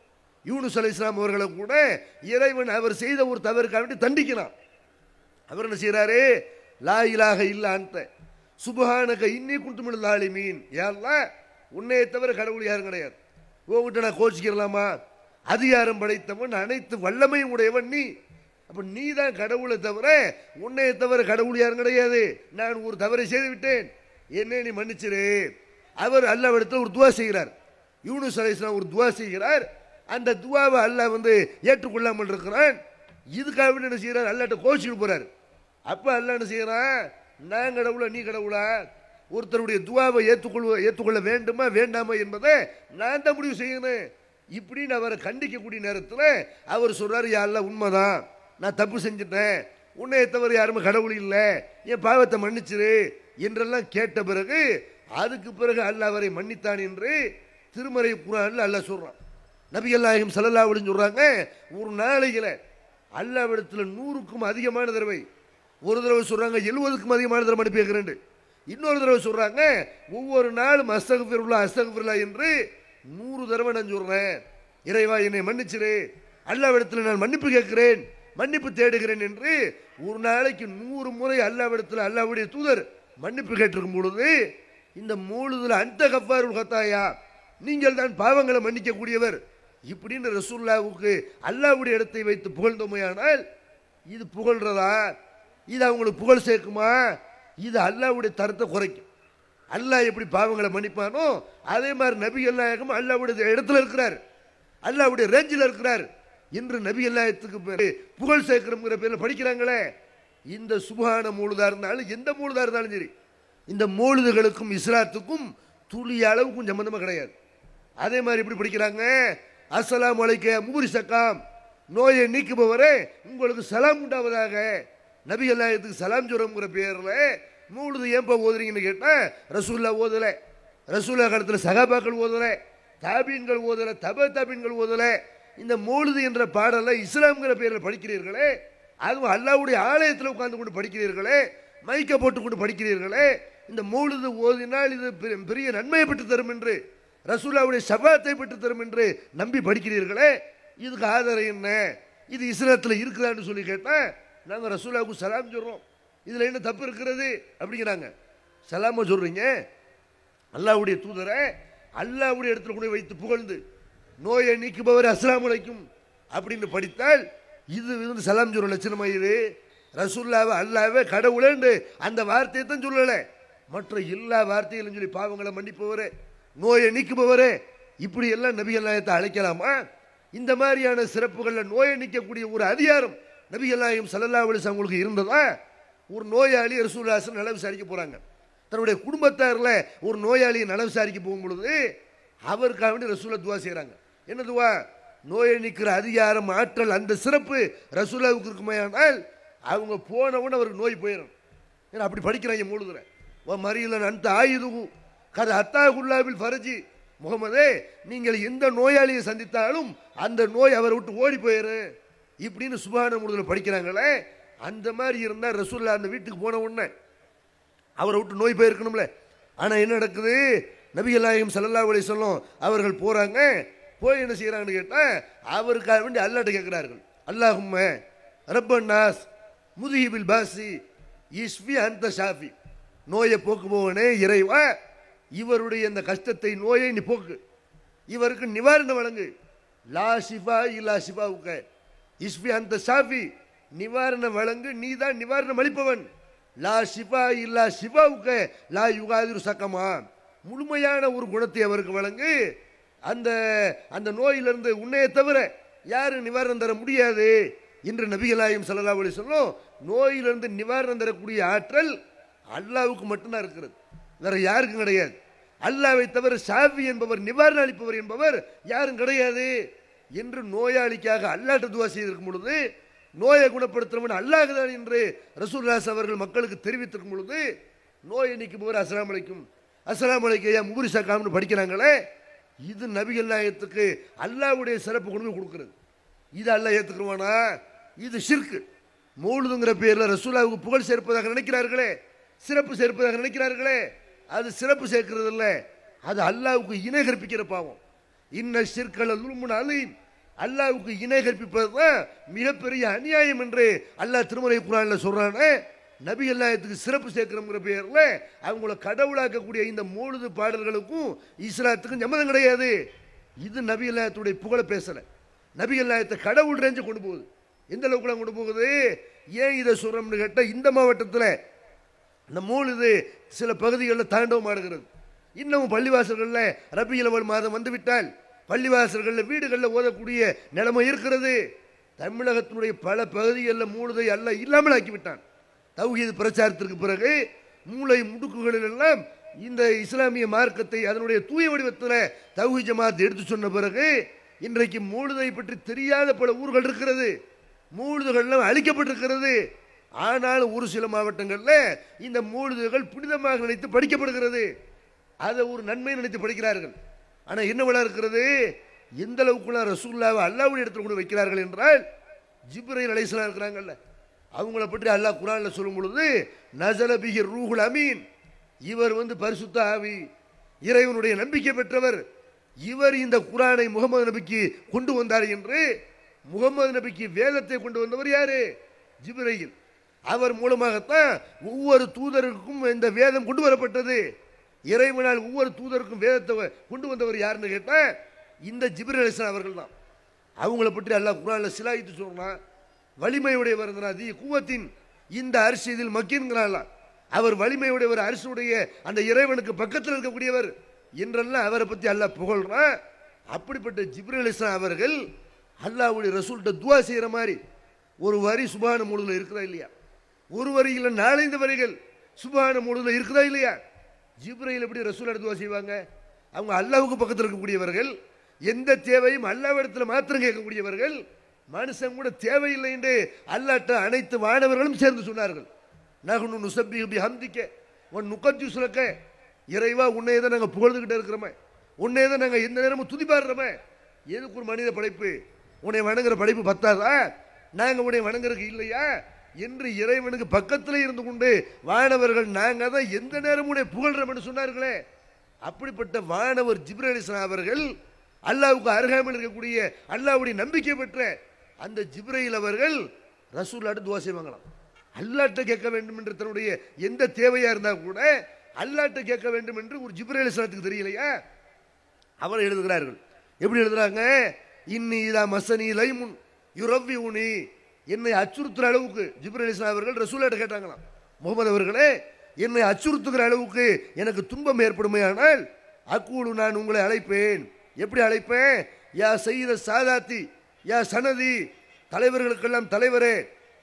யூனுஸ் அலை இஸ்லாம் அவர்களை கூட இறைவன் அவர் செய்த ஒரு தவறுக்காக வேண்டி தண்டிக்கிறான் அவர் என்ன செய்யறாரு லா இலாக இல்லான்ட்ட சுபஹானக இன்னி குண்டுமிழ் லாலிமீன் யாரெல்லாம் உன்னையை தவிர கடவுள் யாரும் கிடையாது உங்ககிட்ட நான் கோச்சிக்கிறலாமா அதிகாரம் படைத்தவன் அனைத்து வல்லமையும் உடையவன் நீ அப்ப நீ தான் கடவுளை தவிர உன்னையை தவிர கடவுள் யாரும் கிடையாது நான் ஒரு தவறை செய்து விட்டேன் என்னை நீ மன்னிச்சிரு அவர் அல்லாவிடத்தில் ஒரு துவா செய்கிறார் யூனுஸ் அலைஸ்லாம் ஒரு துவா செய்கிறார் அந்த துவாவை அல்லாஹ் வந்து ஏற்றுக்கொள்ளாமல் இருக்கிறான் இதுக்காக வேண்டி என்ன செய்யறார் அல்லாட்ட கோச்சிட்டு போறாரு அப்ப அல்லாஹ் என்ன செய்யறான் நான் கடவுளா நீ கடவுளா ஒருத்தருடைய துவாவை ஏற்றுக்கொள்ள ஏற்றுக்கொள்ள வேண்டுமா வேண்டாமா என்பதை நான் தான் முடிவு செய்யணும் இப்படின்னு அவரை கண்டிக்கக்கூடிய நேரத்தில் அவர் சொல்றாரு யாரெல்லாம் உண்மைதான் நான் தப்பு செஞ்சுட்டேன் உன்னை தவிர யாருமே கடவுள் இல்லை என் பாவத்தை மன்னிச்சிரு என்றெல்லாம் கேட்ட பிறகு அதுக்கு பிறகு அல்லாஹ் அவரை மன்னித்தான் என்று திருமறை குரான்ல அல்லாஹ் சொல்றான் நபிகள் நாயகம் சல்லல்லா அப்படின்னு சொல்றாங்க ஒரு நாளையில அல்லாவிடத்தில் நூறுக்கும் அதிகமான தடவை ஒரு தடவை சொல்றாங்க எழுபதுக்கும் அதிகமான தடவை அனுப்பி வைக்கிறேன் இன்னொரு தடவை சொல்றாங்க ஒவ்வொரு நாளும் அஸ்தகபிருல்லா அஸ்தகபிருல்லா என்று நூறு தடவை நான் சொல்றேன் இறைவா என்னை மன்னிச்சிரு அல்லாவிடத்தில் நான் மன்னிப்பு கேட்கிறேன் மன்னிப்பு தேடுகிறேன் என்று ஒரு நாளைக்கு நூறு முறை அல்லாவிடத்தில் அல்லாவுடைய தூதர் மன்னிப்பு கேட்டிருக்கும் பொழுது இந்த மூழுதுல அந்த கஃபாருல் கத்தாயா நீங்கள் தான் பாவங்களை மன்னிக்கக்கூடியவர் இப்படின்னு ரசூல்லாவுக்கு அல்லாவுடைய இடத்தை வைத்து புகழ்ந்தோமையானால் இது புகழ்றதா இது அவங்களுக்கு புகழ் சேர்க்குமா இது அல்லாவுடைய தரத்தை குறைக்கும் அல்லாஹ் எப்படி பாவங்களை மன்னிப்பானோ அதே மாதிரி நபி அல்லாயகம் அல்லாவுடைய இடத்துல இருக்கிறார் அல்லாவுடைய ரேஞ்சில் இருக்கிறார் இன்று நபி அல்லாயத்துக்கு பேரு புகழ் சேர்க்கிறோங்கிற பேரில் படிக்கிறாங்களே இந்த சுபான மூழுதா இருந்தாலும் எந்த மூழுதா இருந்தாலும் சரி இந்த மூழுதுகளுக்கும் இஸ்லாத்துக்கும் துளி அளவுக்கும் சம்பந்தமா கிடையாது அதே மாதிரி இப்படி படிக்கிறாங்க அஸ்ஸலாம் அலைக்க மூரி சக்காம் நோயை நீக்குபவரே உங்களுக்கு சலாம் உண்டாவதாக நபி அல்லாயத்துக்கு சலாம் சொல்றோங்கிற பேர்ல மூழுது ஏன்பா ஓதுறீங்கன்னு கேட்டா ரசூல்லா ஓதல ரசூல்லா காலத்தில் சகாபாக்கள் ஓதல தாபீன்கள் ஓதல தப தாபீன்கள் ஓதல இந்த மூழுது என்ற பாடலை இஸ்லாம்ங்கிற பேரில் படிக்கிறீர்களே அதுவும் அல்லாவுடைய ஆலயத்தில் உட்கார்ந்து கொண்டு படிக்கிறீர்களே மைக்க போட்டுக்கொண்டு படிக்கிறீர்களே இந்த மூழுது ஓதினால் இது பெரிய- பெரிய நன்மையை பெற்று தரும் என்று ரசூல்லாவுடைய சபாத்தை பெற்று தரும் என்று நம்பி படிக்கிறீர்களே இதுக்கு ஆதாரம் என்ன இது இஸ்லாத்தில் இருக்குதான்னு சொல்லி கேட்டா நாங்க ரசூலாவுக்கு சலாம் சொல்றோம் இதுல என்ன தப்பு இருக்கிறது அப்படிங்கிறாங்க சலாம சொல்றீங்க அல்லாவுடைய தூதரை அல்லாவுடைய இடத்துல கொண்டு போய் வைத்து புகழ்ந்து நோயை நீக்குபவர் அஸ்ஸலாமு அலைக்கும் அப்படின்னு படித்தால் இது வந்து சலாம் சொல்ற லட்சணமா இது ரசூல்லாவை அல்லாவே கடவுளேன்னு அந்த வார்த்தையை தான் சொல்லலை மற்ற எல்லா வார்த்தைகளும் சொல்லி பாவங்களை மன்னிப்பவரே நோயை நீக்குபவரே இப்படி எல்லாம் நபி அல்லாயத்தை அழைக்கலாமா இந்த மாதிரியான சிறப்புகளில் நோயை நீக்கக்கூடிய ஒரு அதிகாரம் நபி அல்லாயம் சல்லல்லா அலிஸ் அவங்களுக்கு இருந்ததா ஒரு நோயாளி ரசூல்லாசன் நல விசாரிக்க போறாங்க தன்னுடைய குடும்பத்தாரில் ஒரு நோயாளியை நல விசாரிக்க போகும் பொழுது அவருக்காக வேண்டி ரசூலா துவா செய்கிறாங்க என்ன துவா நோயை நீக்கிற அதிகாரம் ஆற்றல் அந்த சிறப்பு ரசூலாவுக்கு இருக்குமையானால் அவங்க போனவுடனே அவருக்கு நோய் போயிடும் ஏன்னா அப்படி படிக்கிறாங்க முழுதுற ஓ மறியல அந்த ஆயுதுகு கதை அத்தாகுல்லாவில் ஃபரஜி முகமதே நீங்கள் எந்த நோயாளியை சந்தித்தாலும் அந்த நோய் அவரை விட்டு ஓடி போயிரு இப்படின்னு சுபான முழுதில் படிக்கிறாங்களே அந்த மாதிரி இருந்தால் ரசூல்லா அந்த வீட்டுக்கு போன உடனே அவரை விட்டு நோய் போயிருக்கணும்ல ஆனா என்ன நடக்குது நபிகள் நாயகம் ஸல்லல்லாஹு அலைஹி வஸல்லம் அவர்கள் போறாங்க போய் என்ன செய்யறாங்கன்னு கேட்டா அவருக்காக வேண்டி அல்லாட்ட கேட்கிறார்கள் அல்லாஹும்ம ரப்பன் நாஸ் முதிஹிபில் பாசி இஸ்வி அந்த ஷாஃபி நோயை போக்குபவனே இறைவா இவருடைய இந்த கஷ்டத்தை நோயை நீ போக்கு இவருக்கு நிவாரணம் வழங்கு லா ஷிஃபா இல்லா ஷிஃபாவுக்க இஸ்வி அந்த ஷாஃபி நிவாரணம் வழங்கு நீ தான் நிவாரணம் அளிப்பவன் லா ஷிஃபா இல்லா ஷிஃபாவுக்க லா யுகாதிரு சக்கமா முழுமையான ஒரு குணத்தை அவருக்கு வழங்கு அந்த அந்த நோயிலிருந்து உன்னைய தவிர யாரும் நிவாரணம் தர முடியாது என்று நபிகளாயும் சல்லல்லாஹு அலைஹி சொல்லும் நோயிலிருந்து நிவாரணம் தரக்கூடிய ஆற்றல் அல்லாவுக்கு மட்டும்தான் இருக்கிறது வேற யாருக்கும் கிடையாது அல்லாவை தவிர ஷாஃபி என்பவர் நிவாரணம் அளிப்பவர் என்பவர் யாரும் கிடையாது என்று நோயாளிக்காக அல்லாட்ட துவா செய்திருக்கும் பொழுது நோயை குணப்படுத்துறவன் அல்லாஹ்தான் என்று ரசூல்லாஸ் அவர்கள் மக்களுக்கு தெரிவித்திருக்கும் பொழுது நோயை நீக்குபவர் அஸ்ஸலாமு அலைக்கும் அஸ்ஸலாமு அலைக்கும் ஐயா முபுரி சக்காம்னு படிக்கிறாங்களே இது நபிகள் நாயகத்துக்கு அல்லாஹ்வுடைய சிறப்பு கொண்டு போய் கொடுக்கிறது இது அல்லாஹ் ஏத்துக்குருவானா இது ஷிர்க்கு மௌலுதுங்கிற பேர்ல ரசூலாவுக்கு புகழ் சேர்ப்பதாக நினைக்கிறார்களே சிறப்பு சேர்ப்பதாக நினைக்கிறார்களே அது சிறப்பு சேர்க்கிறது இல்ல அது அல்லாஹ்வுக்கு இணை கற்பிக்கிற பாவம் இன்ன ஷிர்கல லுல்முன் அலீம் அல்லாஹ்வுக்கு இணை கற்பிப்பது தான் மிகப்பெரிய அநியாயம் என்று அல்லாஹ் திருமலை குரான்ல சொல்றானே நபி அல்லாயத்துக்கு சிறப்பு சேர்க்கிறோங்கிற பேர்ல அவங்கள கடவுளாக்கக்கூடிய இந்த மூழுது பாடல்களுக்கும் இஸ்லாத்துக்கும் சம்மதம் கிடையாது இது நபி அல்லாயத்துடைய புகழ பேசல நபி அல்லாயத்தை கடவுள் ரேஞ்சு கொண்டு போகுது எந்த அளவுக்குலாம் கொண்டு போகுது ஏன் இதை சொல்றோம்னு கேட்டால் இந்த மாவட்டத்தில் இந்த மூழுது சில பகுதிகளில் தாண்டவம் ஆடுகிறது இன்னமும் பள்ளிவாசல்களில் ரபியுல் அவல் மாதம் வந்துவிட்டால் பள்ளிவாசல்களில் வீடுகளில் ஓதக்கூடிய நிலைமை இருக்கிறது தமிழகத்தினுடைய பல பகுதிகளில் மூழுதை அல்ல இல்லாமல் ஆக்கிவிட்டான் தௌஹீது பிரச்சாரத்திற்கு பிறகு மூளை முடுக்குகளில் எல்லாம் இந்த இஸ்லாமிய மார்க்கத்தை அதனுடைய தூய வடிவத்தில் தௌஹி ஜமாத் எடுத்து சொன்ன பிறகு இன்றைக்கு மூழுதை பற்றி தெரியாத பல ஊர்கள் இருக்கிறது மூழுதுகள்லாம் அழிக்கப்பட்டிருக்கிறது ஆனால் ஒரு சில மாவட்டங்களில் இந்த மூழுதுகள் புனிதமாக நினைத்து படிக்கப்படுகிறது அதை ஒரு நன்மை நினைத்து படிக்கிறார்கள் ஆனால் என்ன விழா இருக்கிறது எந்த அளவுக்குலாம் ரசூல்லாவை அல்லாவுடைய இடத்துல கொண்டு வைக்கிறார்கள் என்றால் ஜிப்ரைல் அலைசலாம் இருக்கிறாங்கல்ல அவங்கள பற்றி அல்லாஹ் குரான்ல சொல்லும் பொழுது நசல பிஹி ரூஹுல் அமீன் இவர் வந்து பரிசுத்த ஆவி இறைவனுடைய நம்பிக்கை பெற்றவர் இவர் இந்த குரானை முகமது நபிக்கு கொண்டு வந்தார் என்று முகமது நபிக்கு வேதத்தை கொண்டு வந்தவர் யாரு ஜிப்ரையில் அவர் மூலமாகத்தான் ஒவ்வொரு தூதருக்கும் இந்த வேதம் கொண்டு வரப்பட்டது இறைவனால் ஒவ்வொரு தூதருக்கும் வேதத்தை கொண்டு வந்தவர் யாருன்னு கேட்டா இந்த ஜிப்ரல் அலிஸ்லாம் அவர்கள் தான் அவங்கள பற்றி அல்லாஹ் குரான்ல சிலாயித்து சொல்றான் வலிமையுடையவர் தி கூவத்தின் இந்த அரிசி இதில் மக்கின்கிறான் அவர் வலிமையுடையவர் அரசுடைய அந்த இறைவனுக்கு பக்கத்தில் இருக்கக்கூடியவர் என்றெல்லாம் அவரை பத்தி அல்லாஹ் புகழ்றான் அப்படிப்பட்ட ஜிப்ரல் இஸ்லாம் அவர்கள் அல்லாஹ்வுடைய ரசூல்கிட்ட துவா செய்யற மாதிரி ஒரு வரி சுபான முழுதுல இருக்குதா இல்லையா ஒரு வரியில் நாலஞ்சு வரிகள் சுபான முழுதுல இருக்குதா இல்லையா ஜிப்ரையில் எப்படி ரசூல் துவா செய்வாங்க அவங்க அல்லாஹ்வுக்கு பக்கத்தில் இருக்கக்கூடியவர்கள் எந்த தேவையும் அல்லாவிடத்தில் மாத்திரம் கேட்கக்கூடியவர்கள் மனுஷன் கூட தேவையில்லை என்று அல்லாட்ட அனைத்து மாணவர்களும் சேர்ந்து சொன்னார்கள் நகுனு நுசப்பி பி ஹம்திக்க உன் நுகத்தி சுலக்க இறைவா உன்னை தான் நாங்கள் புகழ்ந்துக்கிட்டே இருக்கிறோமே உன்னை தான் நாங்கள் எந்த நேரமும் துதிப்பாடுறோமே எதுக்கு ஒரு மனித படைப்பு உன்னை வணங்குற படைப்பு பத்தாதா நாங்கள் உன்னை வணங்குறதுக்கு இல்லையா என்று இறைவனுக்கு பக்கத்தில் இருந்து கொண்டு வானவர்கள் நாங்கள் தான் எந்த நேரமும் உன்னை புகழ்றோம் என்று சொன்னார்களே அப்படிப்பட்ட வானவர் ஜிப்ரலிஸ்லாம் அவர்கள் அல்லாவுக்கு அருகாமல் இருக்கக்கூடிய அல்லாவுடைய நம்பிக்கை பெற்ற அந்த ஜிப்ரையில் அவர்கள் ரசூல்லாட்டு துவா செய்வாங்களாம் அல்லாட்ட கேட்க வேண்டும் என்று தன்னுடைய எந்த தேவையா இருந்தா கூட அல்லாட்ட கேட்க வேண்டும் என்று ஒரு ஜிப்ரைல் இஸ்லாத்துக்கு தெரியலையா அவர் எழுதுகிறார்கள் எப்படி எழுதுறாங்க இன்னி இதா மசனி லைமுன் யுரவி உனி என்னை அச்சுறுத்துற அளவுக்கு ஜிப்ரல் இஸ்லாம் அவர்கள் ரசூலாட்ட கேட்டாங்களாம் முகமது அவர்களே என்னை அச்சுறுத்துகிற அளவுக்கு எனக்கு துன்பம் ஏற்படுமையானால் அக்கூலு நான் உங்களை அழைப்பேன் எப்படி அழைப்பேன் யா செய்த சாதாத்தி யா சனதி தலைவர்களுக்கெல்லாம் தலைவரே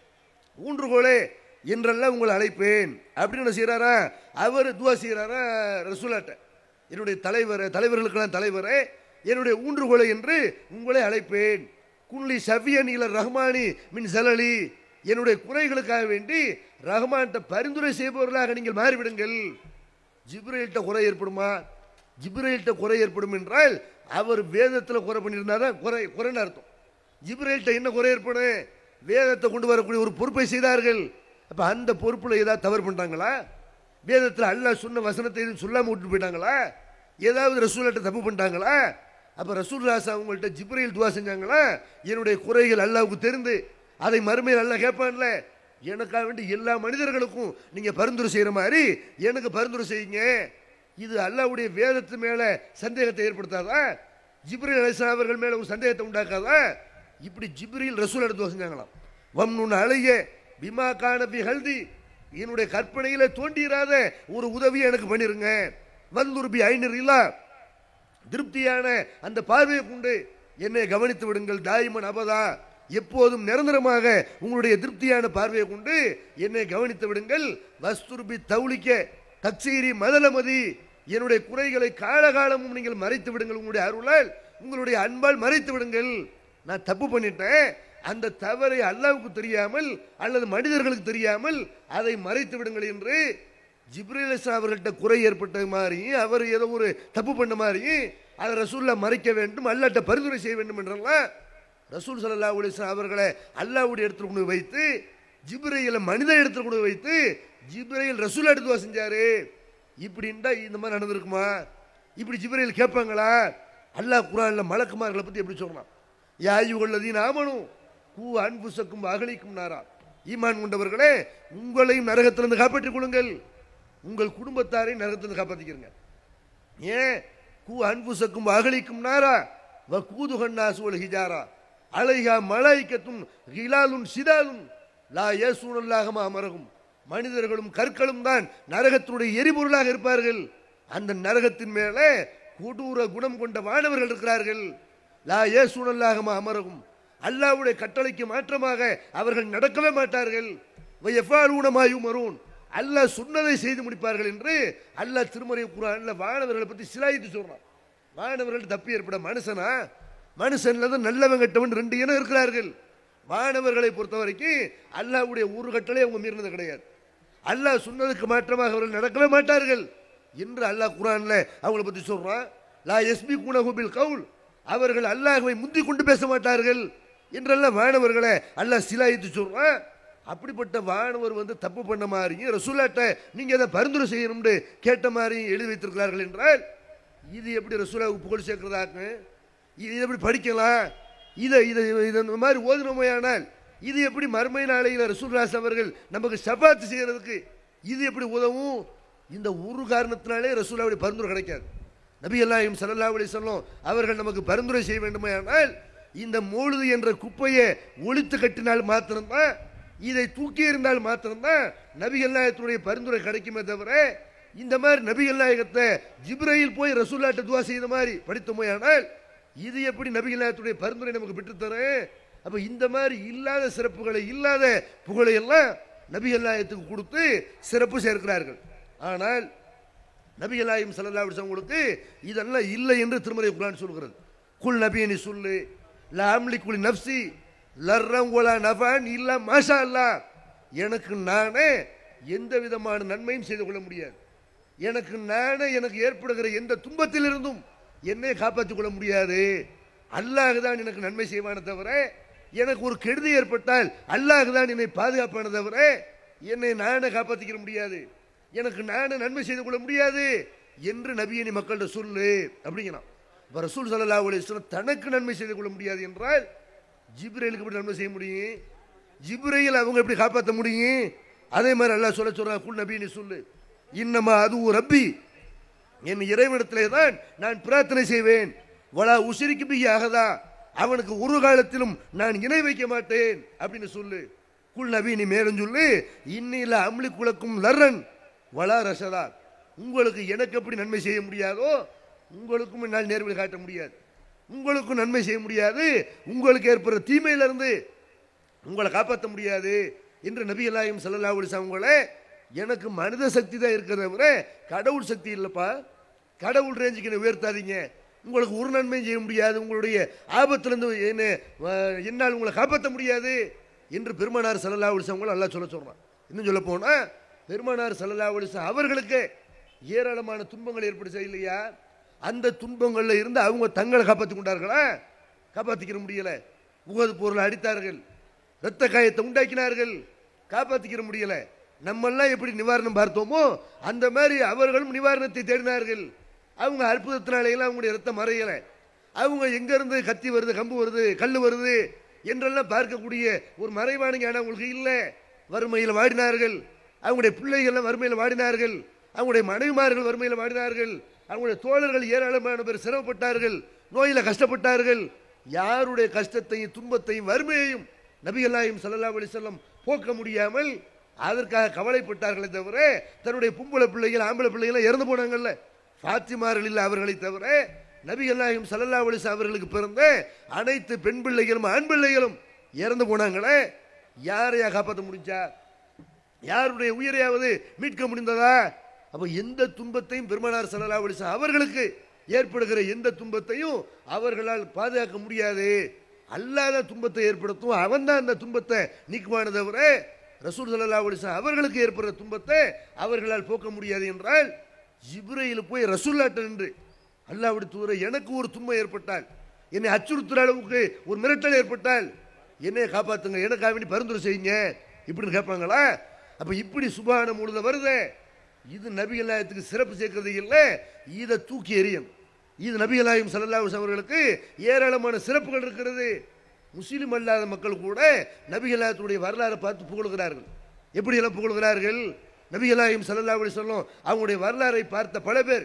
ஊன்றுகோலே என்றெல்லாம் உங்களை அழைப்பேன் அப்படின்னு என்ன செய்கிறாரா அவர் துவா செய்கிறாரா ரசூலாட்ட என்னுடைய தலைவர் தலைவர்களுக்கெல்லாம் தலைவரே என்னுடைய ஊன்றுகோலை என்று உங்களை அழைப்பேன் குன்லி சவ்யன் இல ரஹ்மானி மின் சலலி என்னுடைய குறைகளுக்காக வேண்டி ரஹ்மான்கிட்ட பரிந்துரை செய்பவர்களாக நீங்கள் மாறிவிடுங்கள் ஜிப்ரேல்கிட்ட குறை ஏற்படுமா ஜிப்ரேல்கிட்ட குறை ஏற்படும் என்றால் அவர் வேதத்தில் குறை பண்ணியிருந்தாதான் குறை குறைன்னு அர்த்தம் ஜிப்ரேல்கிட்ட என்ன குறை ஏற்படும் வேதத்தை கொண்டு வரக்கூடிய ஒரு பொறுப்பை செய்தார்கள் அப்போ அந்த பொறுப்பில் ஏதாவது தவறு பண்ணிட்டாங்களா வேதத்தில் அல்லாஹ் சொன்ன வசனத்தை எதுவும் சொல்லாமல் விட்டு போயிட்டாங்களா ஏதாவது ரசூல்கிட்ட தப்பு பண்ணிட்டாங்களா அப்போ ரசூல் ராசா அவங்கள்ட்ட ஜிப்ரையில் துவா செஞ்சாங்களா என்னுடைய குறைகள் அல்லாவுக்கு தெரிந்து அதை மறுமையில் அல்லாஹ் கேட்பான்ல எனக்காக வேண்டி எல்லா மனிதர்களுக்கும் நீங்கள் பரிந்துரை செய்கிற மாதிரி எனக்கு பரிந்துரை செய்யுங்க இது அல்லாவுடைய வேதத்து மேலே சந்தேகத்தை ஏற்படுத்தாதா ஜிப்ரீல் அலிஸ்லாம் அவர்கள் மேலே ஒரு சந்தேகத்தை உண்டாக்காதா இப்படி ஜிப்ரீல் ரசூல் எடுத்து செஞ்சாங்களாம் வம்னு அழைய பிமா காணபி ஹல்தி என்னுடைய கற்பனையில தோண்டிராத ஒரு உதவியை எனக்கு பண்ணிருங்க வந்துருபி ஐநூறு இல்லா திருப்தியான அந்த பார்வையை கொண்டு என்னை கவனித்து விடுங்கள் தாய்மன் அபதா எப்போதும் நிரந்தரமாக உங்களுடைய திருப்தியான பார்வையை கொண்டு என்னை கவனித்து விடுங்கள் வஸ்துருபி தௌலிக்க தக்சீரி மதலமதி என்னுடைய குறைகளை காலகாலமும் நீங்கள் மறைத்து விடுங்கள் உங்களுடைய அருளால் உங்களுடைய அன்பால் மறைத்து விடுங்கள் நான் தப்பு பண்ணிட்டேன் அந்த தவறை அல்லாவுக்கு தெரியாமல் அல்லது மனிதர்களுக்கு தெரியாமல் அதை மறைத்து விடுங்கள் என்று ஜிப்ரீல் இஸ்லாம் அவர்கள்ட்ட குறை ஏற்பட்ட மாதிரி அவர் ஏதோ ஒரு தப்பு பண்ண மாதிரி அதை ரசூல்ல மறைக்க வேண்டும் அல்லாட்ட பரிந்துரை செய்ய வேண்டும் என்றெல்லாம் ரசூல் சல்லா அலிஸ்லாம் அவர்களை அல்லாவுடைய இடத்துல கொண்டு போய் வைத்து ஜிப்ரையில மனித இடத்துல கொண்டு போய் வைத்து ஜிப்ரையில் ரசூல் எடுத்து செஞ்சாரு இப்படின்டா இந்த மாதிரி நடந்திருக்குமா இப்படி ஜிப்ரையில் கேட்பாங்களா அல்லாஹ் குரான்ல மலக்குமார்களை பத்தி எப்படி சொல்றான் யாயுகல்லதீன் ஆமனும் கூ அன்புசக்கும் அகலிக்கும் நாரா ஈமான் கொண்டவர்களே உங்களையும் நரகத்திலிருந்து காப்பாற்றிக் கொள்ளுங்கள் உங்கள் குடும்பத்தாரை நரகத்திலிருந்து காப்பாற்றிக்கிறங்க ஏன் கூ அன்புசக்கும் அகலிக்கும் நாரா வ கூதுகன்னாசு ஒல் ஹிஜாரா அலைகா மலாய்க்கத்தும் ஹிலாலும் சிதாலும் லா ஏசூனல்லாகமா அமரகும் மனிதர்களும் கற்களும் தான் நரகத்தினுடைய எரிபொருளாக இருப்பார்கள் அந்த நரகத்தின் மேலே கொடூர குணம் கொண்ட வானவர்கள் இருக்கிறார்கள் லா ஏசூனல்லாகமா அமரகும் அல்லாவுடைய கட்டளைக்கு மாற்றமாக அவர்கள் நடக்கவே மாட்டார்கள் எஃபாலூனமாயும் மருன் அல்லாஹ் சொன்னதை செய்து முடிப்பார்கள் என்று அல்லாஹ் திருமறை குரான்ல வானவர்களை பத்தி சிலாயித்து சொல்றான் வானவர்கள் தப்பி ஏற்பட மனுஷனா மனுஷன்ல தான் நல்லவன் கெட்டவன் ரெண்டு இனம் இருக்கிறார்கள் வானவர்களை பொறுத்த வரைக்கும் அல்லாஹ்வுடைய ஒரு கட்டளை அவங்க மீறினது கிடையாது அல்லாஹ் சொன்னதுக்கு மாற்றமாக அவர்கள் நடக்கவே மாட்டார்கள் என்று அல்லாஹ் குரான்ல அவங்கள பத்தி சொல்றான் லா எஸ்பி குணகுபில் கவுல் அவர்கள் அல்லாஹ்வை முந்தி கொண்டு பேச மாட்டார்கள் என்றெல்லாம் வானவர்களை அல்லாஹ் சிலாயித்து சொல்றான் அப்படிப்பட்ட வானவர் வந்து தப்பு பண்ண மாதிரியும் ரசூலாட்ட நீங்க அதை பரிந்துரை செய்யணும்னு கேட்ட மாதிரியும் எழுதி வைத்திருக்கிறார்கள் என்றால் இது எப்படி ரசூலாவுக்கு புகழ் சேர்க்கிறதாக்கு இது எப்படி படிக்கலாம் இதை இதை இது இந்த மாதிரி ஓதுனமையானால் இது எப்படி மறுமை நாளையில் ரசூல்ராஸ் அவர்கள் நமக்கு சபாத்து செய்யறதுக்கு இது எப்படி உதவும் இந்த ஒரு காரணத்தினாலே ரசூலாவுடைய பரிந்துரை கிடைக்காது நபி அல்லாஹிம் சல்லல்லாஹு அலைஹி வஸல்லம் அவர்கள் நமக்கு பரிந்துரை செய்ய வேண்டுமானால் இந்த மூழுது என்ற குப்பையை ஒழித்து கட்டினால் மாத்திரம்தான் இதை தூக்கி எறிந்தால் மாத்திரம்தான் நபி அல்லாஹத்தினுடைய பரிந்துரை கிடைக்குமே தவிர இந்த மாதிரி நபி அல்லாஹத்தை ஜிப்ரையில் போய் ரசூல்லாட்ட துவா செய்த மாதிரி படித்தோமையானால் இது எப்படி நபி அல்லாஹத்துடைய பரிந்துரை நமக்கு பெற்றுத்தரேன் அப்ப இந்த மாதிரி இல்லாத சிறப்புகளை இல்லாத புகழை எல்லாம் நபி அல்லாஹத்துக்கு கொடுத்து சிறப்பு சேர்க்கிறார்கள் ஆனால் நபி அல்லாஹிம் சல்லா உங்களுக்கு இதெல்லாம் இல்லை என்று திருமறை குரான் சொல்கிறது குல் நபி நீ சொல்லு லாம்லி குலி நப்சி லர்ரங்குலா நபான் இல்லா மாஷா அல்லா எனக்கு நானே எந்த விதமான நன்மையும் செய்து கொள்ள முடியாது எனக்கு நானே எனக்கு ஏற்படுகிற எந்த துன்பத்திலிருந்தும் என்னை காப்பாற்றிக் கொள்ள முடியாது அல்லாஹ் தான் எனக்கு நன்மை செய்வானே தவிர எனக்கு ஒரு கெடுதி ஏற்பட்டால் அல்லாஹ் தான் என்னை பாதுகாப்பான தவிர என்னை நானே காப்பாற்றிக்கிற முடியாது எனக்கு நானே நன்மை செய்து கொள்ள முடியாது என்று நபியனி மக்கள்கிட்ட சொல்லு அப்படிங்கிறான் இப்போ ரசூல் சல்லா அலிஸ்லாம் தனக்கு நன்மை செய்து கொள்ள முடியாது என்றால் ஜிப்ரேலுக்கு எப்படி நன்மை செய்ய முடியும் ஜிப்ரையில் அவங்க எப்படி காப்பாற்ற முடியும் அதே மாதிரி அல்லாஹ் சொல்ல சொல்றான் குல் நபி நீ சொல்லு இன்னமா அது ரப்பி என் இறைவனிடத்திலே தான் நான் பிரார்த்தனை செய்வேன் வலா உசிரிக்கு பிகி ஆகதா அவனுக்கு ஒரு காலத்திலும் நான் இணை வைக்க மாட்டேன் அப்படின்னு சொல்லு குல் நபி நீ மேலும் சொல்லு இன்னில அம்லி குலக்கும் லர்ரன் வலா ரசதா உங்களுக்கு எனக்கு எப்படி நன்மை செய்ய முடியாதோ உங்களுக்கும் என்னால் நேர்வழி காட்ட முடியாது உங்களுக்கும் நன்மை செய்ய முடியாது உங்களுக்கு ஏற்படுற தீமையிலிருந்து உங்களை காப்பாற்ற முடியாது என்று நபி அல்லாயும் சல்லா அவங்களே எனக்கு மனித சக்தி தான் இருக்கிறத தவிர கடவுள் சக்தி இல்லைப்பா கடவுள் ரேஞ்சுக்கு என்னை உயர்த்தாதீங்க உங்களுக்கு ஒரு நன்மையும் செய்ய முடியாது உங்களுடைய ஆபத்திலிருந்து என்ன அஹ், என்னால் உங்களை காப்பாற்ற முடியாது என்று பெருமானார் சல்லல்லா அவங்களை நல்லா சொல்ல சொல்றான் இன்னும் சொல்ல போனா பெருமானார் சல்லல்லா அலிசம் அவர்களுக்கு ஏராளமான துன்பங்கள் ஏற்படுச்சா இல்லையா அந்த துன்பங்கள்ல இருந்து அவங்க தங்களை காப்பாற்றி கொண்டார்களா காப்பாற்றிக்கிற முடியல உகது பொருளை அடித்தார்கள் இரத்த காயத்தை உண்டாக்கினார்கள் காப்பாற்றிக்கிற முடியல நம்மெல்லாம் எப்படி நிவாரணம் பார்த்தோமோ அந்த மாதிரி அவர்களும் நிவாரணத்தை தேடினார்கள் அவங்க அற்புதத்தினாலேயெல்லாம் அவங்களுடைய ரத்தம் மறையல அவங்க எங்க இருந்து கத்தி வருது கம்பு வருது கல் வருது என்றெல்லாம் பார்க்கக்கூடிய ஒரு மறைவான ஞானம் அவங்களுக்கு இல்லை வறுமையில் வாடினார்கள் அவங்களுடைய பிள்ளைகள்லாம் வறுமையில் வாடினார்கள் அவங்களுடைய மனைவிமார்கள் வறுமையில் வாடினார்கள் அவங்களுடைய தோழர்கள் ஏராளமான பேர் சிரமப்பட்டார்கள் நோயில கஷ்டப்பட்டார்கள் யாருடைய கஷ்டத்தையும் துன்பத்தையும் வறுமையையும் நபிகள்லாயும் ஸல்லல்லாஹு அலைஹி வஸல்லம் போக்க முடியாமல் அதற்காக கவலைப்பட்டார்களே தவிர தன்னுடைய பொம்பளை பிள்ளைகள் ஆம்பளை பிள்ளைகள் இறந்து போனாங்கல்ல ஃபாத்திமார்கள் இல்லை அவர்களை தவிர நபிகள்லாயும் ஸல்லல்லாஹு அலைஹி வஸல்லம் அவர்களுக்கு பிறந்த அனைத்து பெண் பிள்ளைகளும் ஆண் பிள்ளைகளும் இறந்து போனாங்களே யாரையா காப்பாற்ற முடிஞ்சா யாருடைய உயிரையாவது மீட்க முடிந்ததா அப்ப எந்த துன்பத்தையும் பெருமானார் ஸல்லல்லாஹு அலைஹி வஸல்லம் அவர்களுக்கு ஏற்படுகிற எந்த துன்பத்தையும் அவர்களால் பாதுகாக்க முடியாது அல்லாத துன்பத்தை ஏற்படுத்தும் அவன் தான் அந்த துன்பத்தை நீக்குவானே தவிர ரசூல் ஸல்லல்லாஹு அலைஹி வஸல்லம் அவர்களுக்கு ஏற்படுற துன்பத்தை அவர்களால் போக்க முடியாது என்றால் ஜிப்ரையில் போய் ரசூல்லாட்ட நின்று அல்லாஹ்வுடைய தூர எனக்கு ஒரு துன்பம் ஏற்பட்டால் என்னை அச்சுறுத்துற அளவுக்கு ஒரு மிரட்டல் ஏற்பட்டால் என்னைய காப்பாத்துங்க எனக்காக வேண்டி பரிந்துரை செய்யுங்க இப்படின்னு கேட்பாங்களா அப்ப இப்படி சுபான முழுத வருதே இது நபி அல்லாயத்துக்கு சிறப்பு சேர்க்கிறது இல்லை இதை தூக்கி எறியும் இது நபி அல்லாயும் சல்லல்லாஹு அலைஹி வஸல்லம் அவர்களுக்கு ஏராளமான சிறப்புகள் இருக்கிறது முஸ்லீம் அல்லாத மக்கள் கூட நபிகளாத்துடைய வரலாறை பார்த்து புகழ்கிறார்கள் எப்படி எல்லாம் புகழ்கிறார்கள் நபிகளாயும் சல்லல்லா அலி சொல்லும் அவங்களுடைய வரலாறை பார்த்த பல பேர்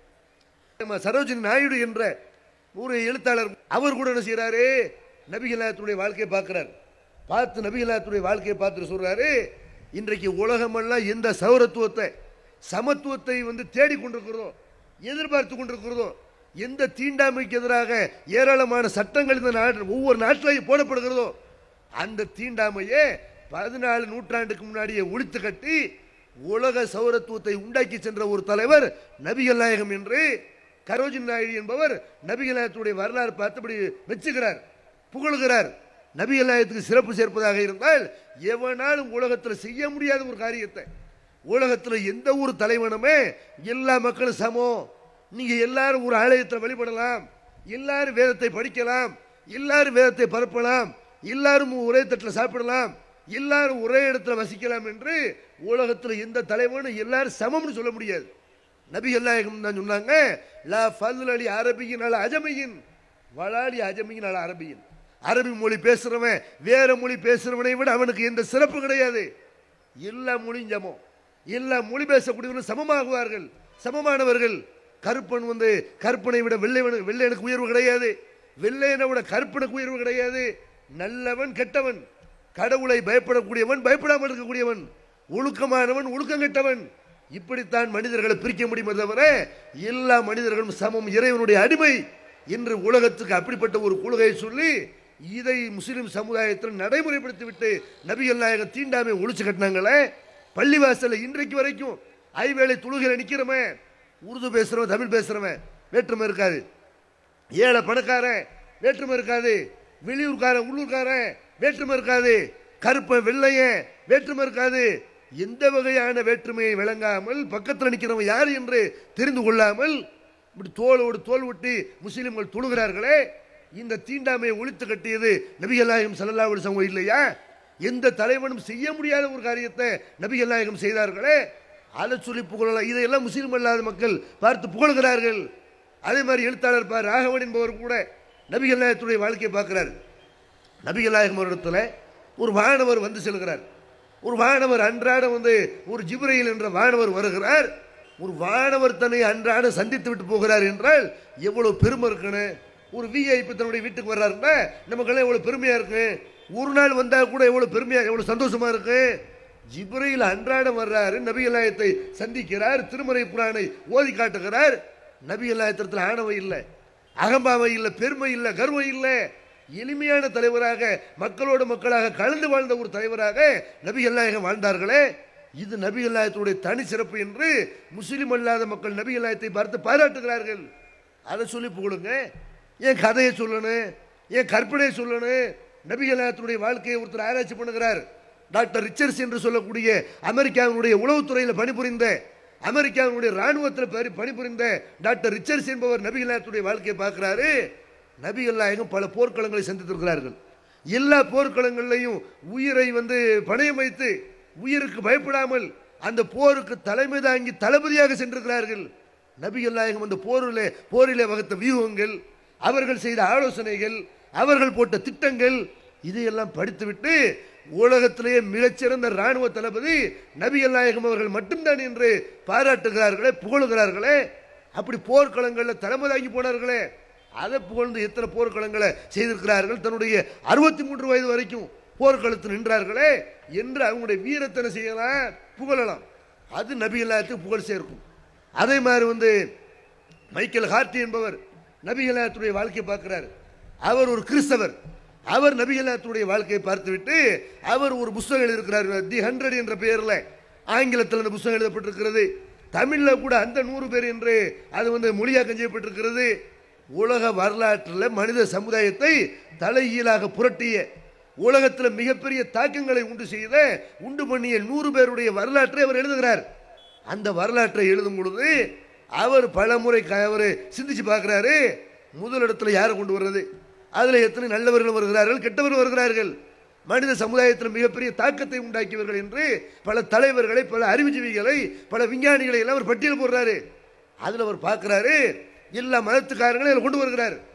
நம்ம சரோஜினி நாயுடு என்ற ஒரு எழுத்தாளர் அவர் கூட என்ன செய்யறாரு நபிகளாத்துடைய வாழ்க்கையை பார்க்கிறார் பார்த்து நபிகளாத்துடைய வாழ்க்கையை பார்த்துட்டு சொல்றாரு இன்றைக்கு உலகமெல்லாம் எந்த சௌரத்துவத்தை சமத்துவத்தை வந்து தேடிக்கொண்டிருக்கிறதோ எதிர்பார்த்து கொண்டிருக்கிறதோ எந்த தீண்டாமைக்கு எதிராக ஏராளமான சட்டங்கள் இந்த நாட்டு ஒவ்வொரு நாட்டிலையும் போடப்படுகிறதோ அந்த தீண்டாமையே பதினாலு நூற்றாண்டுக்கு முன்னாடியே ஒழித்து கட்டி உலக சௌரத்துவத்தை உண்டாக்கி சென்ற ஒரு தலைவர் நபிகள் நாயகம் என்று கரோஜின் நாயுடு என்பவர் நபிகள் நாயகத்துடைய வரலாறு பார்த்தபடி மெச்சுகிறார் புகழ்கிறார் நபிகள் நாயகத்துக்கு சிறப்பு சேர்ப்பதாக இருந்தால் எவனாலும் உலகத்தில் செய்ய முடியாத ஒரு காரியத்தை உலகத்தில் எந்த ஒரு தலைவனுமே எல்லா மக்களும் சமம் நீங்க எல்லாரும் ஒரு ஆலயத்தில் வழிபடலாம் எல்லாரும் வேதத்தை படிக்கலாம் எல்லாரும் வேதத்தை பரப்பலாம் எல்லாரும் ஒரே தட்டில் சாப்பிடலாம் எல்லாரும் ஒரே இடத்துல வசிக்கலாம் என்று உலகத்தில் எந்த தலைவனும் எல்லாரும் சமம்னு சொல்ல முடியாது நபி அல்லாயகம் தான் சொன்னாங்க லா ஃபதுல் அலி அரபியின் அல அஜமையின் வளாலி அஜமையின் அல அரபியின் அரபி மொழி பேசுறவன் வேற மொழி பேசுறவனை விட அவனுக்கு எந்த சிறப்பு கிடையாது எல்லா மொழியும் சமம் எல்லா மொழி பேசக்கூடியவர்களும் சமமாகுவார்கள் சமமானவர்கள் கருப்பன் வந்து கருப்பனை விட வெள்ளைவன் வெள்ளையனுக்கு உயர்வு கிடையாது வெள்ளையனை விட கருப்பனுக்கு உயர்வு கிடையாது நல்லவன் கெட்டவன் கடவுளை பயப்படக்கூடியவன் பயப்படாமல் இருக்கக்கூடியவன் ஒழுக்கமானவன் ஒழுக்கம் கெட்டவன் இப்படித்தான் மனிதர்களை பிரிக்க முடியுமே தவிர எல்லா மனிதர்களும் சமம் இறைவனுடைய அடிமை என்று உலகத்துக்கு அப்படிப்பட்ட ஒரு கொள்கையை சொல்லி இதை முஸ்லிம் சமுதாயத்தில் நடைமுறைப்படுத்திவிட்டு நபிகள் நாயகம் தீண்டாமை ஒழிச்சு கட்டினாங்களே பள்ளிவாசல்ல இன்றைக்கு வரைக்கும் ஐவேளை தொழுகையில் நிக்கிறவன் உருது பேசுறவன் தமிழ் பேசுறவன் வேற்றுமை இருக்காது ஏழை பணக்காரன் வேற்றுமை இருக்காது வெளியூர்காரன் உள்ளூர்காரன் வேற்றுமை இருக்காது கருப்பன் வெள்ளையன் வேற்றுமை இருக்காது எந்த வகையான வேற்றுமையை விளங்காமல் பக்கத்தில் நிற்கிறவன் யார் என்று தெரிந்து கொள்ளாமல் இப்படி தோளோடு தோல் விட்டு முஸ்லிம்கள் தொழுகிறார்களே இந்த தீண்டாமையை ஒழித்து கட்டியது நபிகள் நாயகம் ஸல்லல்லாஹு அலைஹி வஸல்லம் இல்லையா எந்த தலைவனும் செய்ய முடியாத ஒரு காரியத்தை நபிகள் நாயகம் செய்தார்களே அதை சொல்லி புகழலாம் இதையெல்லாம் முஸ்லீம் அல்லாத மக்கள் பார்த்து புகழ்கிறார்கள் அதே மாதிரி எழுத்தாளர் பார் ராகவன் என்பவர் கூட நபிகள் நாயகத்துடைய வாழ்க்கையை பார்க்கிறார் நபிகள் நாயகம் இடத்துல ஒரு வானவர் வந்து செல்கிறார் ஒரு வானவர் அன்றாடம் வந்து ஒரு ஜிப்ரையில் என்ற வானவர் வருகிறார் ஒரு வானவர் தன்னை அன்றாடம் சந்தித்து விட்டு போகிறார் என்றால் எவ்வளவு பெருமை இருக்குன்னு ஒரு விஐபி தன்னுடைய வீட்டுக்கு வர்றாருன்னா நமக்கெல்லாம் எவ்வளவு பெருமையா இருக்கு ஒரு நாள் வந்தா கூட எவ்வளவு பெருமையா எவ்வளவு சந்தோஷமா இருக்கு ஜிப்ரையில் அன்றாடம் வர்றாரு நபிகளாயத்தை சந்திக்கிறார் திருமறை புராணை ஓதி காட்டுகிறார் நபிகளாயத்திரத்தில் ஆணவம் இல்லை அகம்பாவை இல்லை பெருமை இல்லை கர்வம் இல்லை எளிமையான தலைவராக மக்களோடு மக்களாக கலந்து வாழ்ந்த ஒரு தலைவராக நபி அல்லாயகம் வாழ்ந்தார்களே இது நபி அல்லாயத்துடைய தனி சிறப்பு என்று முஸ்லிம் அல்லாத மக்கள் நபி அல்லாயத்தை பார்த்து பாராட்டுகிறார்கள் அதை சொல்லி புகழுங்க ஏன் கதையை சொல்லணும் ஏன் கற்பனையை சொல்லணும் நபி அல்லாயத்துடைய வாழ்க்கையை ஒருத்தர் ஆராய்ச்சி பண்ணுகிறார் டாக்டர் ரிச்சர்ஸ் என்று சொல்லக்கூடிய அமெரிக்காவினுடைய உளவுத்துறையில் பணிபுரிந்த அமெரிக்காவினுடைய ராணுவத்தில் பணி- பணிபுரிந்த டாக்டர் ரிச்சர்ஸ் என்பவர் நபி அல்லாயத்துடைய வாழ்க்கையை பார்க்கிறாரு நபி அல்லாயகம் பல போர்க்களங்களை சந்தித்திருக்கிறார்கள் எல்லா போர்க்களங்கள்லையும் உயிரை வந்து பணயம் வைத்து உயிருக்கு பயப்படாமல் அந்த போருக்கு தலைமை தாங்கி தளபதியாக சென்றிருக்கிறார்கள் நபி அல்லாயகம் அந்த போரிலே போரிலே வகுத்த வியூகங்கள் அவர்கள் செய்த ஆலோசனைகள் அவர்கள் போட்ட திட்டங்கள் இதையெல்லாம் படித்துவிட்டு உலகத்திலேயே மிகச்சிறந்த ராணுவ தளபதி நபிகள் நாயகம் அவர்கள் மட்டும்தான் என்று பாராட்டுகிறார்களே புகழுகிறார்களே அப்படி போர்க்களங்களில் தலைமை தாங்கி போனார்களே அதை புகழ்ந்து எத்தனை போர்க்களங்களை செய்திருக்கிறார்கள் தன்னுடைய அறுபத்தி மூன்று வயது வரைக்கும் போர்க்களத்தில் நின்றார்களே என்று அவங்களுடைய வீரத்தனை செய்யலாம் புகழலாம் அது நபிகளாயத்துக்கு புகழ் சேர்க்கும் அதே மாதிரி வந்து மைக்கேல் ஹார்டி என்பவர் நபிகளாயத்துடைய வாழ்க்கையை பார்க்கிறார் அவர் ஒரு கிறிஸ்தவர் அவர் நபிகளாயத்துடைய வாழ்க்கையை பார்த்துவிட்டு அவர் ஒரு புஸ்தகம் எழுதியிருக்கிறார் தி ஹண்ட்ரட் என்ற பெயரில் ஆங்கிலத்தில் அந்த புஸ்தகம் எழுதப்பட்டிருக்கிறது தமிழில் கூட அந்த நூறு பேர் என்று அது வந்து மொழியாக்கம் செய்யப்பட்டிருக்கிறது உலக வரலாற்றில் மனித சமுதாயத்தை தலைகீழாக புரட்டிய உலகத்தில் மிகப்பெரிய தாக்கங்களை உண்டு செய்த உண்டு பண்ணிய நூறு பேருடைய வரலாற்றை அவர் எழுதுகிறார் அந்த வரலாற்றை எழுதும் பொழுது அவர் பல முறை அவர் சிந்திச்சு பார்க்கிறாரு முதலிடத்துல யாரை கொண்டு வர்றது அதுல எத்தனை நல்லவர்கள் வருகிறார்கள் கெட்டவர்கள் வருகிறார்கள் மனித சமுதாயத்தில் மிகப்பெரிய தாக்கத்தை உண்டாக்கியவர்கள் என்று பல தலைவர்களை பல அறிவுஜீவிகளை பல விஞ்ஞானிகளை எல்லாம் அவர் பட்டியல் போடுறாரு அதுல அவர் பார்க்கிறாரு எல்லா மதத்துக்காரங்களையும் அதில் கொண்டு வருகிறார்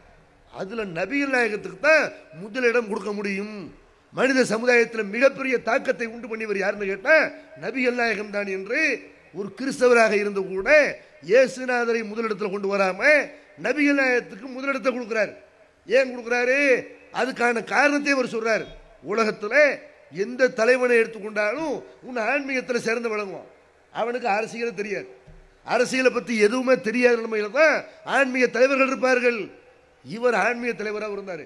அதுல நபிகள் நாயகத்துக்கு தான் முதலிடம் கொடுக்க முடியும் மனித சமுதாயத்தில் மிகப்பெரிய தாக்கத்தை உண்டு பண்ணியவர் யாருன்னு கேட்டா நபிகள் நாயகம் தான் என்று ஒரு கிறிஸ்தவராக இருந்து கூட இயேசுநாதரை முதலிடத்தில் கொண்டு வராம நபிகள் நாயகத்துக்கு முதலிடத்தை கொடுக்கிறார் ஏன் கொடுக்கிறாரு அதுக்கான காரணத்தை அவர் சொல்றாரு உலகத்துல எந்த தலைவனை எடுத்துக்கொண்டாலும் உன் ஆன்மீகத்தில் சிறந்து விளங்குவான் அவனுக்கு அரசியல் தெரியாது அரசியலை பத்தி எதுவுமே தெரியாத நிலைமையில தான் ஆன்மீக தலைவர்கள் இருப்பார்கள் இவர் ஆன்மீக தலைவராக இருந்தார்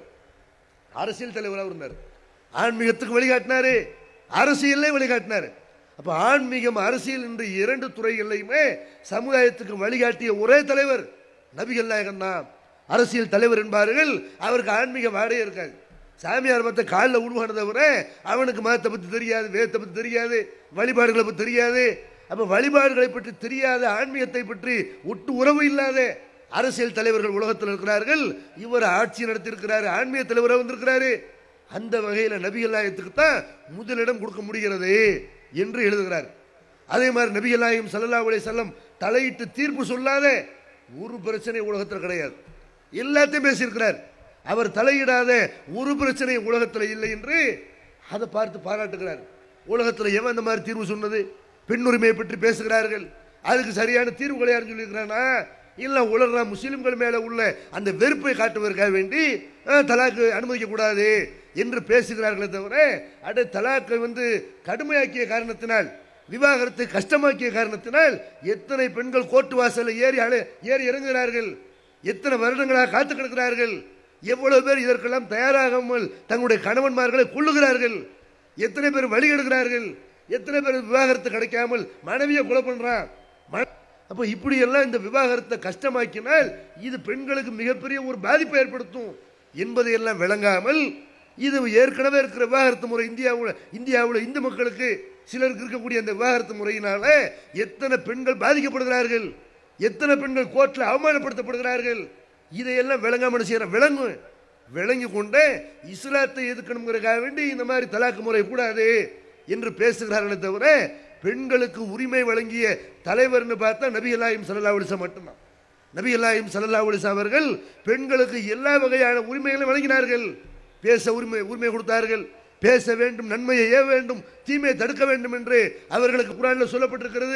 அரசியல் தலைவராக இருந்தார் ஆன்மீகத்துக்கு வழிகாட்டினாரு அரசியலே வழிகாட்டினாரு அப்ப ஆன்மீகம் அரசியல் என்ற இரண்டு துறைகளையுமே சமுதாயத்துக்கு வழிகாட்டிய ஒரே தலைவர் நபிகள் நாயகம் தான் அரசியல் தலைவர் என்பார்கள் அவருக்கு ஆன்மீக வாடே இருக்காது சாமியார் மத்த காலில் உருவான தவிர அவனுக்கு மதத்தை பற்றி தெரியாது வேதத்தை பற்றி தெரியாது வழிபாடுகளை பற்றி தெரியாது அப்ப வழிபாடுகளை பற்றி தெரியாத ஆன்மீகத்தை பற்றி ஒட்டு உறவு இல்லாத அரசியல் தலைவர்கள் உலகத்தில் இருக்கிறார்கள் இவர் ஆட்சி நடத்தியிருக்கிறாரு ஆன்மீக தலைவராக வந்திருக்கிறாரு அந்த வகையில் நபிகள் நாயகத்துக்கு தான் முதலிடம் கொடுக்க முடிகிறது என்று எழுதுகிறார் அதே மாதிரி நபிகள் நாயகம் ஸல்லல்லாஹு அலைஹி வஸல்லம் தலையிட்டு தீர்ப்பு சொல்லாத ஒரு பிரச்சனை உலகத்தில் கிடையாது எல்லாத்தையும் பேசியிருக்கிறார் அவர் தலையிடாத ஒரு பிரச்சனை உலகத்தில் இல்லை என்று அதை பார்த்து பாராட்டுகிறார் உலகத்தில் எவன் அந்த மாதிரி தீர்வு சொன்னது பெண் உரிமையை பற்றி பேசுகிறார்கள் அதுக்கு சரியான தீர்வுகளை யாரும் சொல்லியிருக்கிறானா இல்ல உலக முஸ்லிம்கள் மேல உள்ள அந்த வெறுப்பை காட்டுவதற்காக வேண்டி அஹ், தலாக்கு அனுமதிக்க கூடாது என்று பேசுகிறார்களே தவிர அட தலாக்கை வந்து கடுமையாக்கிய காரணத்தினால் விவாகரத்தை கஷ்டமாக்கிய காரணத்தினால் எத்தனை பெண்கள் கோர்ட்டு வாசல்ல ஏறி அழ- ஏறி இறங்குகிறார்கள் எத்தனை வருடங்களாக காத்து கிடக்கிறார்கள் எவ்வளவு பேர் இதற்கெல்லாம் தயாராகாமல் தங்களுடைய கணவன்மார்களை கொள்ளுகிறார்கள் எத்தனை பேர் வழி எடுக்கிறார்கள் எத்தனை பேர் விவாகரத்து கிடைக்காமல் மனைவியை கொலை பண்றான் ம- அப்ப இப்படி எல்லாம் இந்த விவாகரத்தை கஷ்டமாக்கினால் இது பெண்களுக்கு மிகப்பெரிய ஒரு பாதிப்பை ஏற்படுத்தும் என்பதை எல்லாம் விளங்காமல் இது ஏற்கனவே இருக்கிற விவாகரத்து முறை இந்தியாவில் இந்தியாவில் இந்து மக்களுக்கு சிலருக்கு இருக்கக்கூடிய அந்த விவாகரத்து முறையினால எத்தனை பெண்கள் பாதிக்கப்படுகிறார்கள் எத்தனை பெண்கள் கோர்ட்டில் அவமானப்படுத்தப்படுகிறார்கள் இதையெல்லாம் விளங்காமல் செய்யற விளங்கும் விளங்கி கொண்டே இஸ்லாத்தை எதுக்கணுங்கிறதுக்காக வேண்டி இந்த மாதிரி தலாக்கு முறை கூடாது என்று பேசுகிறார்களே தவிர பெண்களுக்கு உரிமை வழங்கிய தலைவர்னு பார்த்தா நபி அல்லாஹிம் சல்லா அலிசா மட்டும்தான் நபி அல்லாஹிம் சல்லா அலிசா அவர்கள் பெண்களுக்கு எல்லா வகையான உரிமைகளையும் வழங்கினார்கள் பேச உரிமை உரிமை கொடுத்தார்கள் பேச வேண்டும் நன்மையை ஏ வேண்டும் தீமையை தடுக்க வேண்டும் என்று அவர்களுக்கு குரானில் சொல்லப்பட்டிருக்கிறது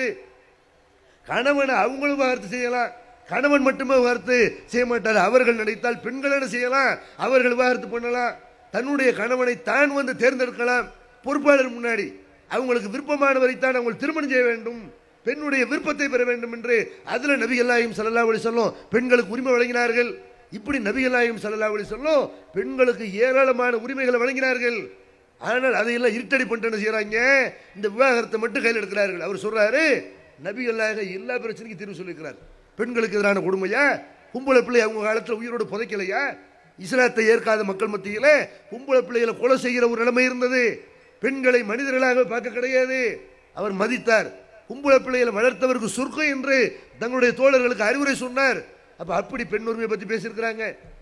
கணவனை அவங்களும் விவாகரத்து செய்யலாம் கணவன் மட்டுமே விவாகரத்து செய்ய மாட்டார் அவர்கள் நினைத்தால் பெண்கள் என்ன செய்யலாம் அவர்கள் விவாகரத்து பண்ணலாம் தன்னுடைய கணவனை தான் வந்து தேர்ந்தெடுக்கலாம் பொறுப்பாளர் முன்னாடி அவங்களுக்கு விருப்பமானவரைத்தான் அவங்க திருமணம் செய்ய வேண்டும் பெண்ணுடைய விருப்பத்தை பெற வேண்டும் என்று அதுல நபி அல்லாஹிம் சல்லா அலி சொல்லும் பெண்களுக்கு உரிமை வழங்கினார்கள் இப்படி நபி அல்லாஹிம் சல்லா அலி சொல்லும் பெண்களுக்கு ஏராளமான உரிமைகளை வழங்கினார்கள் ஆனால் அதையெல்லாம் இருட்டடி பண்ணிட்டு என்ன செய்யறாங்க இந்த விவாகரத்தை மட்டும் கையில் எடுக்கிறார்கள் அவர் சொல்றாரு நபி அல்லாஹ் எல்லா பிரச்சனைக்கும் தீர்வு சொல்லியிருக்கிறார் பெண்களுக்கு எதிரான கொடுமையா கும்பல பிள்ளை அவங்க காலத்தில் உயிரோடு புதைக்கலையா இஸ்லாத்தை ஏற்காத மக்கள் மத்தியில கும்பல பிள்ளைகளை கொலை செய்கிற ஒரு நிலைமை இருந்தது பெண்களை மனிதர்களாக பார்க்க கிடையாது அவர் மதித்தார் கும்பல பிள்ளைகளை வளர்த்தவருக்கு சொர்க்கம் என்று தங்களுடைய தோழர்களுக்கு அறிவுரை சொன்னார் அப்ப அப்படி பெண் உரிமையை பத்தி பேசியிருக்கிறாங்க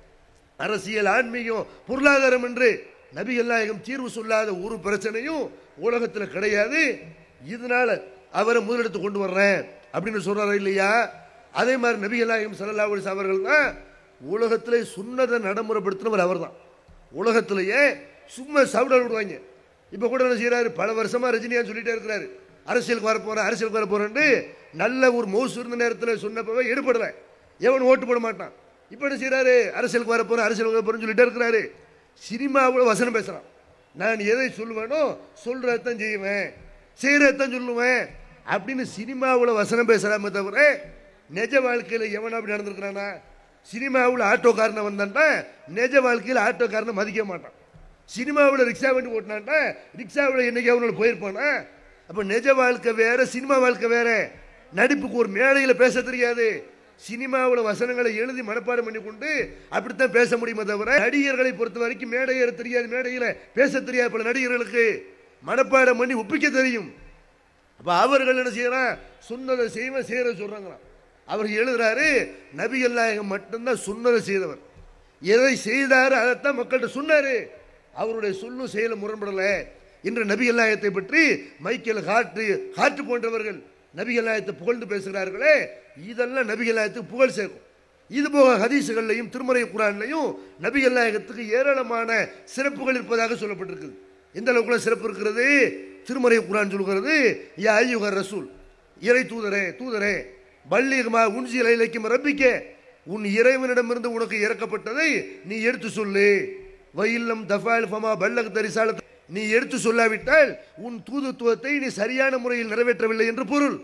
அரசியல் ஆன்மீகம் பொருளாதாரம் என்று நபி நாயகம் தீர்வு சொல்லாத ஒரு பிரச்சனையும் உலகத்தில் கிடையாது இதனால அவரை முதலெடுத்து கொண்டு வர்றேன் அப்படின்னு சொல்றாரு இல்லையா அதே மாதிரி நபி நாயகம் சல்லல்லாஹு அலைஹி வஸல்லம் அவர்கள் தான் உலகத்திலே சுன்னதை நடைமுறைப்படுத்தினவர் அவர்தான் உலகத்திலேயே சும்மா சவுடல் விடுவாங்க இப்போ கூட என்ன செய்யறாரு பல வருஷமா ரஜினியா சொல்லிட்டே இருக்கிறாரு அரசியலுக்கு வர போறேன் அரசியலுக்கு வர போறேன்னு நல்ல ஒரு மௌசு இருந்த நேரத்தில் சொன்னப்பவே எடுபடல எவன் ஓட்டு போட மாட்டான் இப்போ என்ன செய்யறாரு அரசியலுக்கு வர போறேன் அரசியலுக்கு வர போறேன்னு சொல்லிட்டே இருக்கிறாரு சினிமாவில் வசனம் பேசுறான் நான் எதை சொல்லுவேனோ சொல்றதான் செய்வேன் செய்யறதான் சொல்லுவேன் அப்படின்னு சினிமாவில் வசனம் பேசுறாம தவிர நிஜ வாழ்க்கையில் எவன் அப்படி நடந்திருக்கிறானா சினிமாவில் ஆட்டோக்காரனை வந்தான்டா நிஜ வாழ்க்கையில் ஆட்டோக்காரனை மதிக்க மாட்டான் சினிமாவில் ரிக்ஷா வண்டி ஓட்டினான்டா ரிக்ஷாவில் என்னைக்கு அவனோட போயிருப்பானா அப்போ நிஜ வாழ்க்கை வேற சினிமா வாழ்க்கை வேற நடிப்புக்கு ஒரு மேடையில் பேச தெரியாது சினிமாவில் வசனங்களை எழுதி மனப்பாடம் பண்ணி கொண்டு அப்படித்தான் பேச முடியுமே தவிர நடிகர்களை பொறுத்த வரைக்கும் மேடை ஏற தெரியாது மேடையில் பேச தெரியாது பல நடிகர்களுக்கு மனப்பாடம் பண்ணி ஒப்பிக்க தெரியும் அப்ப அவர்கள் என்ன செய்யறான் சொன்னதை செய்வன் செய்யற சொல்றாங்களாம் அவர் எழுதுறாரு நபிகள் நாயகம் மட்டும்தான் சொன்னதை செய்தவர் எதை செய்தாரு அதைத்தான் மக்கள்கிட்ட சொன்னாரு அவருடைய சொல்லும் செயலும் முரண்படல இன்று நபிகள் நாயகத்தை பற்றி மைக்கேல் காற்று காற்று போன்றவர்கள் நபிகள் நாயகத்தை புகழ்ந்து பேசுகிறார்களே இதெல்லாம் நபிகள் நாயகத்துக்கு புகழ் சேர்க்கும் இது போக ஹதீசுகள்லையும் திருமறை குரான்லையும் நபிகள் நாயகத்துக்கு ஏராளமான சிறப்புகள் இருப்பதாக சொல்லப்பட்டிருக்குது எந்த அளவுக்குள்ள சிறப்பு இருக்கிறது திருமறை குரான் சொல்கிறது யா ஐயுகர் ரசூல் இறை தூதரே தூதரே பல்லிகமா உன்சியல் இலக்கியம் ரப்பிக்க உன் இறைவனிடமிருந்து உனக்கு இறக்கப்பட்டதை நீ எடுத்து சொல்லு வயில்லம் தஃபால் ஃபமா பல்லக தரிசால நீ எடுத்து சொல்லாவிட்டால் உன் தூதுத்துவத்தை நீ சரியான முறையில் நிறைவேற்றவில்லை என்று பொருள்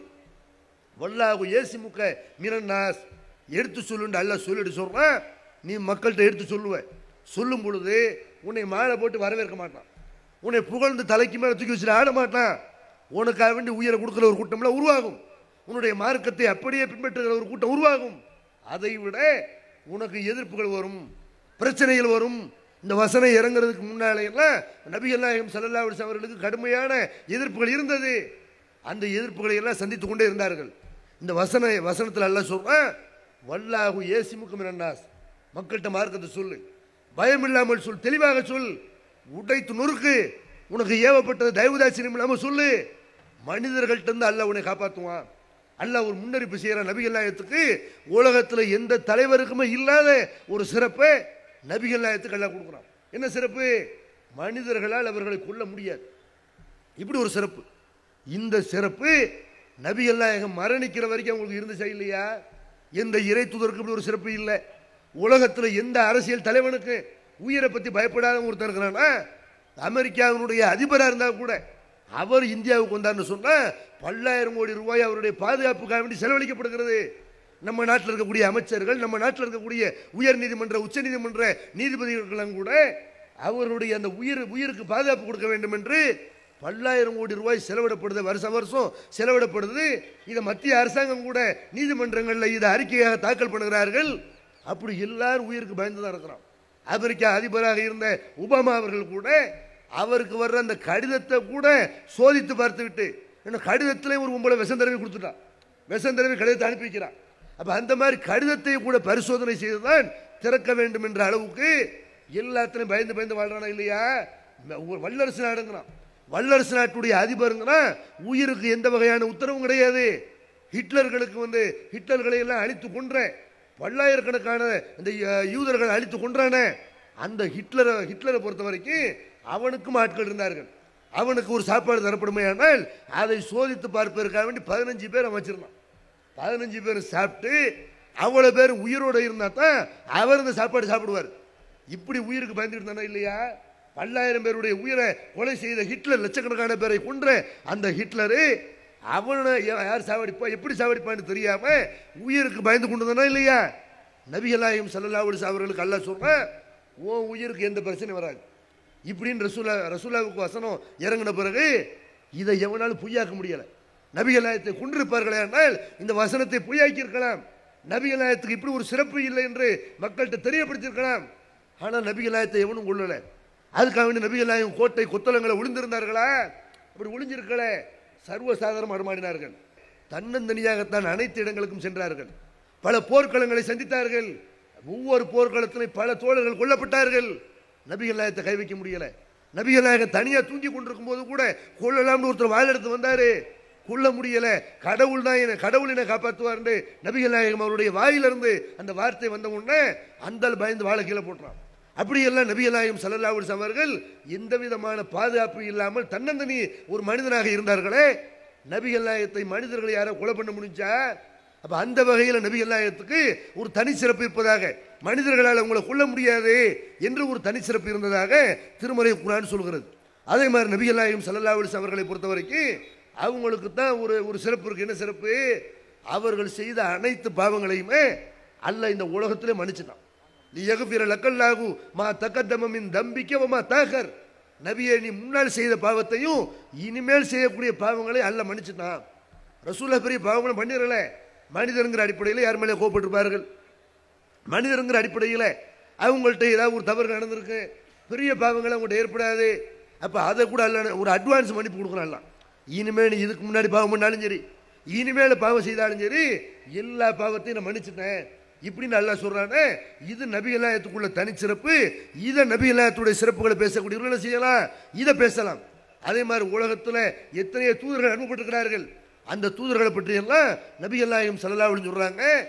வல்லாஹு ஏசிமுக மிரன்னாஸ் எடுத்து சொல்லுன்னு அல்லாஹ் சொல்லிட்டு சொல்றான் நீ மக்கள்கிட்ட எடுத்து சொல்லுவ சொல்லும் பொழுது உன்னை மாலை போட்டு வரவேற்க மாட்டான் உன்னை புகழ்ந்து தலைக்கு மேலே தூக்கி வச்சுட்டு ஆட மாட்டான் உனக்காக வேண்டி உயிரை கொடுக்குற ஒரு கூட்டம்லாம் உருவாகும் உன்னுடைய மார்க்கத்தை அப்படியே பின்பற்றுகிற ஒரு கூட்டம் உருவாகும் அதை விட உனக்கு எதிர்ப்புகள் வரும் பிரச்சனைகள் வரும் இந்த வசனம் இறங்குறதுக்கு முன்னாலே எல்லாம் நபிகள் நாயகம் ஸல்லல்லாஹு அலைஹி வஸல்லம் அவர்களுக்கு கடுமையான எதிர்ப்புகள் இருந்தது அந்த எதிர்ப்புகளை எல்லாம் சந்தித்து கொண்டே இருந்தார்கள் இந்த வசன வசனத்தில் அல்லாஹ் சொல்றான் வல்லாஹு ஏசிமுக்கு மினன்னாஸ் மக்கள்கிட்ட மார்க்கத்தை சொல்லு பயம் இல்லாமல் சொல் தெளிவாக சொல் உடைத்து நொறுக்கு உனக்கு ஏவப்பட்டது தயவுதாட்சியம் இல்லாமல் சொல்லு மனிதர்கள்ட்ட இருந்து அல்லாஹ் உன்னை காப்பாற்றுவான் அல்லாஹ் ஒரு முன்னறிப்பு செய்கிற நபிகள் நாயகத்துக்கு உலகத்தில் எந்த தலைவருக்குமே இல்லாத ஒரு சிறப்பை நபிகள் நாயகத்துக்கு அல்லாஹ் கொடுக்குறான் என்ன சிறப்பு மனிதர்களால் அவர்களை கொல்ல முடியாது இப்படி ஒரு சிறப்பு இந்த சிறப்பு நபிகள் நாயகம் மரணிக்கிற வரைக்கும் அவங்களுக்கு இருந்துச்சா இல்லையா எந்த இறை தூதருக்கு இப்படி ஒரு சிறப்பு இல்லை உலகத்தில் எந்த அரசியல் தலைவனுக்கு உயிரை பற்றி பயப்படாத ஒருத்தர் இருக்கிறான்னா அமெரிக்காவினுடைய அதிபராக இருந்தால் கூட அவர் இந்தியாவுக்கு வந்தார்னு சொன்னால் பல்லாயிரம் கோடி ரூபாய் அவருடைய பாதுகாப்புக்காக வேண்டி செலவழிக்கப்படுகிறது நம்ம நாட்டில் இருக்கக்கூடிய அமைச்சர்கள் நம்ம நாட்டில் இருக்கக்கூடிய உயர் நீதிமன்ற உச்ச நீதிமன்ற நீதிபதிகளுக்கெல்லாம் கூட அவருடைய அந்த உயிர் உயிருக்கு பாதுகாப்பு கொடுக்க வேண்டும் என்று பல்லாயிரம் கோடி ரூபாய் செலவிடப்படுது வருஷம் வருஷம் செலவிடப்படுது இதை மத்திய அரசாங்கம் கூட நீதிமன்றங்களில் இதை அறிக்கையாக தாக்கல் பண்ணுகிறார்கள் அப்படி எல்லாரும் உயிருக்கு பயந்து தான் இருக்கிறோம் அமெரிக்கா அதிபராக இருந்த ஒபாமா அவர்கள் கூட அவருக்கு வர்ற அந்த கடிதத்தை கூட சோதித்து பார்த்து விட்டு இன்னும் கடிதத்திலே ஒரு உங்களை விஷம் தடவி கொடுத்துட்டான் விஷம் தடவி கடிதத்தை அனுப்பி வைக்கிறான் அப்ப அந்த மாதிரி கடிதத்தை கூட பரிசோதனை செய்துதான் திறக்க வேண்டும் என்ற அளவுக்கு எல்லாத்திலையும் பயந்து பயந்து வாழ்றானா இல்லையா ஒரு வல்லரசு நாடுங்கிறான் வல்லரசு நாட்டுடைய அதிபருங்கன்னா உயிருக்கு எந்த வகையான உத்தரவும் கிடையாது ஹிட்லர்களுக்கு வந்து ஹிட்லர்களை எல்லாம் அழித்து கொன்ற பல்லாயிரக்கணக்கான இந்த அஹ், யூதர்களை அழித்து கொன்றானே அந்த ஹிட்லரை ஹிட்லரை பொறுத்த வரைக்கும் அவனுக்கும் ஆட்கள் இருந்தார்கள் அவனுக்கு ஒரு சாப்பாடு தரப்படுமையானால் அதை சோதித்து பார்ப்பதற்காக வேண்டி பதினஞ்சு பேர் அவன் வச்சிருந்தான் பதினஞ்சு பேர் சாப்பிட்டு அவ்வளோ பேர் உயிரோடு இருந்தால் தான் அவர் இந்த சாப்பாடு சாப்பிடுவார் இப்படி உயிருக்கு பயந்துட்டு இருந்தானா இல்லையா பல்லாயிரம் பேருடைய உயிரை கொலை செய்த ஹிட்லர் லட்சக்கணக்கான பேரை கொன்ற அந்த ஹிட்லரு அவனை யா- யார் சாவடிப்பா எப்படி சாவடிப்பான்னு தெரியாம உயிருக்கு பயந்து கொண்டு இருந்தானா இல்லையா நபிகளாயும் சல்லல்லாஹு அலைஹி வஸல்லம் அவர்களுக்கு அல்லாஹ் சொல்றான் உன் உயிருக்கு எந்த பிரச்சனையும் வராது இப்படின்னு ரசூலா ரசூலாவுக்கு வசனம் இறங்கின பிறகு இதை எவனாலும் பொய்யாக்க முடியல நபிகளாயத்தை கொண்டிருப்பார்களே ஆனால் இந்த வசனத்தை பொய்யாக்கி இருக்கலாம் நபிகளாயத்துக்கு இப்படி ஒரு சிறப்பு இல்லை என்று மக்கள்கிட்ட தெரியப்படுத்தியிருக்கலாம் ஆனால் நபிகளாயத்தை எவனும் கொள்ளல அதுக்காக வேண்டி நபிகளாயம் கோட்டை கொத்தளங்களை ஒளிந்திருந்தார்களா அப்படி ஒளிஞ்சிருக்கல சர்வசாதாரணம் அடமாடினார்கள் தன்னந்தனியாகத்தான் அனைத்து இடங்களுக்கும் சென்றார்கள் பல போர்க்களங்களை சந்தித்தார்கள் ஒவ்வொரு போர்க்களத்திலும் பல தோழர்கள் கொல்லப்பட்டார்கள் நபிகள் நாயகத்தை கை வைக்க முடியல நபிகள் நாயகம் தனியா தூங்கி கொண்டிருக்கும் போது கூட கொல்லலாம்னு ஒருத்தர் வாள் எடுத்து வந்தாரு கொல்ல முடியல கடவுள் தான் என்ன கடவுள் என்னை காப்பாற்றுவார்னு நபிகள் நாயகம் அவருடைய வாயிலிருந்து அந்த வார்த்தை வந்த உடனே அந்த பயந்து வாழை கீழே போட்டுறான் அப்படியெல்லாம் நபிகள் நாயகம் ஸல்லல்லாஹு அலைஹி வஸல்லம் அவர்கள் எந்த விதமான பாதுகாப்பு இல்லாமல் தன்னந்தனி ஒரு மனிதனாக இருந்தார்களே நபிகள் நாயகத்தை மனிதர்களை யாரோ கொலை பண்ண முடிஞ்சா அப்ப அந்த வகையில் நபிகள் நாயகத்துக்கு ஒரு தனி சிறப்பு இருப்பதாக மனிதர்களால் உங்களை கொல்ல முடியாது என்று ஒரு தனி சிறப்பு இருந்ததாக திருமறை குரான் சொல்கிறது அதே மாதிரி நபிகள் நாயகம் ஸல்லல்லாஹு அலைஹி வஸல்லம் அவர்களை பொறுத்த வரைக்கும் அவங்களுக்கு தான் ஒரு ஒரு சிறப்பு இருக்கு என்ன சிறப்பு அவர்கள் செய்த அனைத்து பாவங்களையுமே அல்லாஹ் இந்த உலகத்திலே மன்னிச்சிட்டான் லியகுஃபிர லக்கல்லாஹு மா தக்கத்தம மின் தம்பிக்க மா தாகர் நபியே நீ முன்னால் செய்த பாவத்தையும் இனிமேல் செய்யக்கூடிய பாவங்களை அல்ல மன்னிச்சுட்டான் ரசூல்லா பெரிய பாவங்களும் பண்ணிடல மனிதருங்கிற அடிப்படையில் யார் மேலே கோபப்பட்டிருப்பார்கள் மனிதருங்கிற அடிப்படையில் அவங்கள்ட்ட ஏதாவது ஒரு தவறு நடந்திருக்கு பெரிய பாவங்கள் அவங்கள்ட்ட ஏற்படாது அப்போ அதை கூட அல்ல ஒரு அட்வான்ஸ் மன்னிப்பு கொடுக்குறான்லாம் இனிமேல் நீ இதுக்கு முன்னாடி பாவம் பண்ணாலும் சரி இனிமேல் பாவம் செய்தாலும் சரி எல்லா பாவத்தையும் நான் மன்னிச்சிட்டேன் இப்படின்னு அல்லாஹ் சொல்றானே இது நபிகளாயத்துக்குள்ள தனிச்சிறப்பு இதை நபிகளாயத்துடைய சிறப்புகளை பேசக்கூடியவர்கள் என்ன செய்யலாம் இதை பேசலாம் அதே மாதிரி உலகத்தில் எத்தனையோ தூதர்கள் அனுப்பப்பட்டிருக்கிறார்கள் அந்த தூதர்களை பற்றி எல்லாம் நபிகள் நாயகம் ஸல்லல்லாஹு அலைஹி சொல்றாங்க